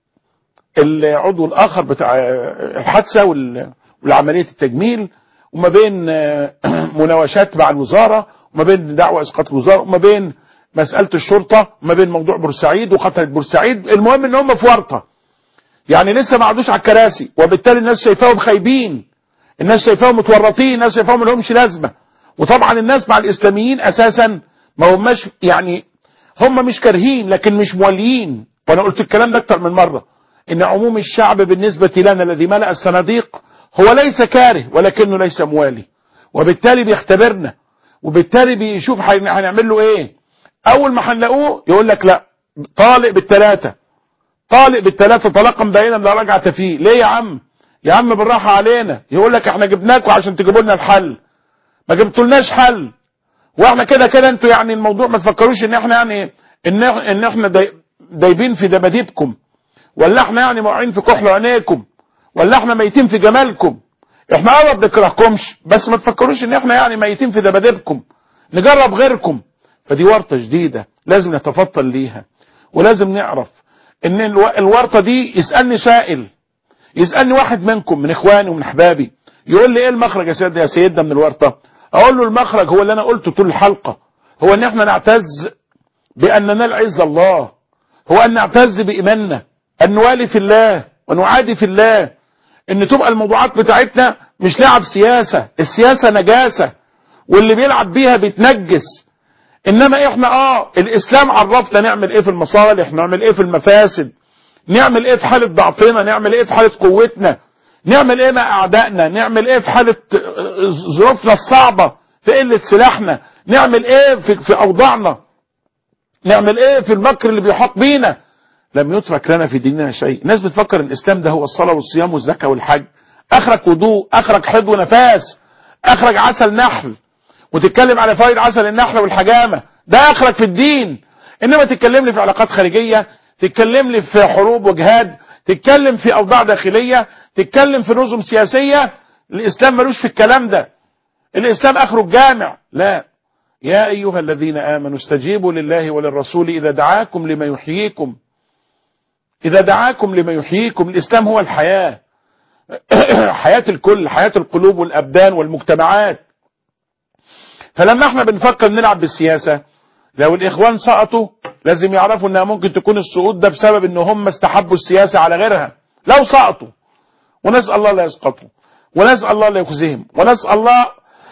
العضو الاخر بتاع الحادثة والعملية التجميل وما بين مناوشات مع الوزارة وما بين دعوة اسقاط الوزارة وما بين مسألة الشرطة وما بين موضوع بورسعيد وقتلة بورسعيد المهم ان هم في ورطة يعني لسه ما عادوش على الكراسي وبالتالي الناس شايفاهم خايبين الناس شايفاهم متورطين الناس شايفاهم ما لهمش لازمه وطبعا الناس مع الاسلاميين اساسا ما هماش يعني هم مش كارهين لكن مش موليين وانا قلت الكلام ده اكتر من مره ان عموم الشعب بالنسبه لنا الذي ملأ الصناديق هو ليس كاره ولكنه ليس موالي وبالتالي بيختبرنا وبالتالي بيشوف هنعمل له ايه اول ما هنلاقوه يقول لك لا طالق بالثلاثه طالق بالثلاثه طلاقا باينا لا رجعه فيه ليه يا عم يا عم بالراحه علينا يقول لك احنا جبناكوا عشان تجيبوا لنا الحل ما جبتولناش حل واحنا كده كده انتوا يعني الموضوع ما تفكروش ان احنا يعني ان ان احنا داي دايبين في دباديبكم ولا احنا يعني موقعين في كحل عينيكم ولا احنا ميتين في جمالكم احنا اه ما بنكرهكمش بس ما تفكروش ان احنا يعني ميتين في دباديبكم نجرب غيركم فدي ورطه جديده لازم نتفطن ليها ولازم نعرف ان الورطه دي يسالني سائل يسالني واحد منكم من اخواني ومن احبابي يقول لي ايه المخرج يا سيد يا سيدنا من الورطه اقول له المخرج هو اللي انا قلته طول الحلقه هو ان احنا نعتز بان ننال عز الله هو ان نعتز بايماننا ان نوالي في الله ونعادي في الله ان تبقى الموضوعات بتاعتنا مش لعب سياسه السياسه نجاسه واللي بيلعب بيها بيتنجس انما احنا اه الاسلام عرفنا نعمل ايه في المصالح نعمل ايه في المفاسد نعمل ايه في حالة ضعفنا نعمل ايه في حالة قوتنا نعمل ايه مع اعدائنا نعمل ايه في حالة ظروفنا الصعبة في قلة سلاحنا نعمل ايه في, في اوضاعنا نعمل ايه في المكر اللي بيحاط بينا لم يترك لنا في ديننا شيء الناس بتفكر الاسلام ده هو الصلاة والصيام والزكاة والحج اخرك وضوء اخرك حد ونفاس اخرك عسل نحل وتتكلم على فوائد عسل النحل والحجامة ده اخرك في الدين انما تتكلم لي في علاقات خارجية تتكلم لي في حروب وجهاد تتكلم في اوضاع داخلية تتكلم في نظم سياسية الاسلام ملوش في الكلام ده الاسلام اخره الجامع لا يا ايها الذين امنوا استجيبوا لله وللرسول اذا دعاكم لما يحييكم اذا دعاكم لما يحييكم الاسلام هو الحياة حياة الكل حياة القلوب والابدان والمجتمعات فلما احنا بنفكر نلعب بالسياسة لو الاخوان سقطوا لازم يعرفوا انها ممكن تكون السقوط ده بسبب ان هم استحبوا السياسة على غيرها لو سقطوا ونسأل الله لا يسقطوا ونسأل الله لا يخزيهم ونسأل الله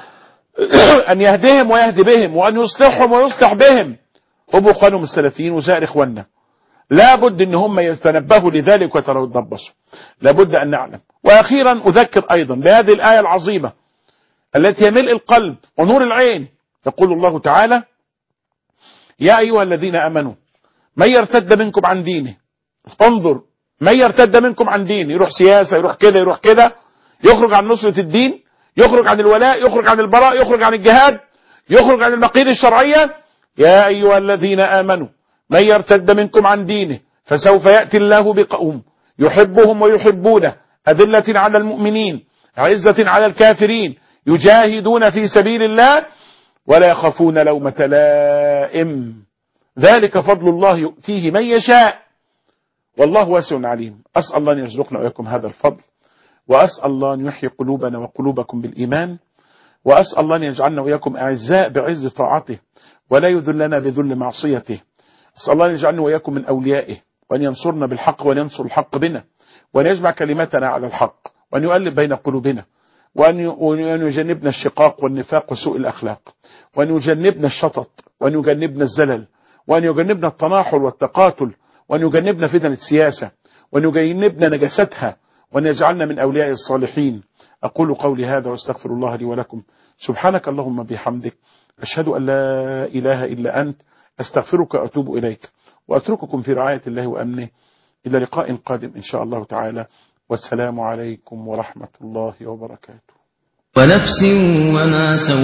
ان يهديهم ويهدي بهم وان يصلحهم ويصلح بهم هم اخوانهم السلفيين وسائر اخواننا لابد ان هم يتنبهوا لذلك ويتربصوا لابد ان نعلم واخيرا اذكر ايضا بهذه الايه العظيمه التي هي ملء القلب ونور العين يقول الله تعالى يا أيها الذين أمنوا من يرتد منكم عن دينه انظر من يرتد منكم عن دينه يروح سياسة يروح كده يروح كده يخرج عن نصرة الدين يخرج عن الولاء يخرج عن البراء يخرج عن الجهاد يخرج عن المقاييس الشرعية يا أيها الذين آمنوا من يرتد منكم عن دينه فسوف يأتي الله بقوم يحبهم ويحبونه أذلة على المؤمنين عزة على الكافرين يجاهدون في سبيل الله ولا يخافون لومة لائم ذلك فضل الله يؤتيه من يشاء والله واسع عليم أسأل الله أن يرزقنا وإياكم هذا الفضل وأسأل الله أن يحيي قلوبنا وقلوبكم بالإيمان وأسأل الله أن يجعلنا وإياكم أعزاء بعز طاعته ولا يذلنا بذل معصيته أسأل الله أن يجعلنا وإياكم من أوليائه وأن ينصرنا بالحق وأن ينصر الحق بنا وأن يجمع كلمتنا على الحق وأن يؤلف بين قلوبنا وأن وأن يجنبنا الشقاق والنفاق وسوء الأخلاق وأن يجنبنا الشطط وأن يجنبنا الزلل وأن يجنبنا التناحر والتقاتل وأن يجنبنا فتن السياسة وأن يجنبنا نجاستها وأن يجعلنا من أولياء الصالحين أقول قولي هذا واستغفر الله لي ولكم سبحانك اللهم بحمدك أشهد أن لا إله إلا أنت أستغفرك وأتوب إليك وأترككم في رعاية الله وأمنه إلى لقاء قادم إن شاء الله تعالى والسلام عليكم ورحمة الله وبركاته ونفس وما سوى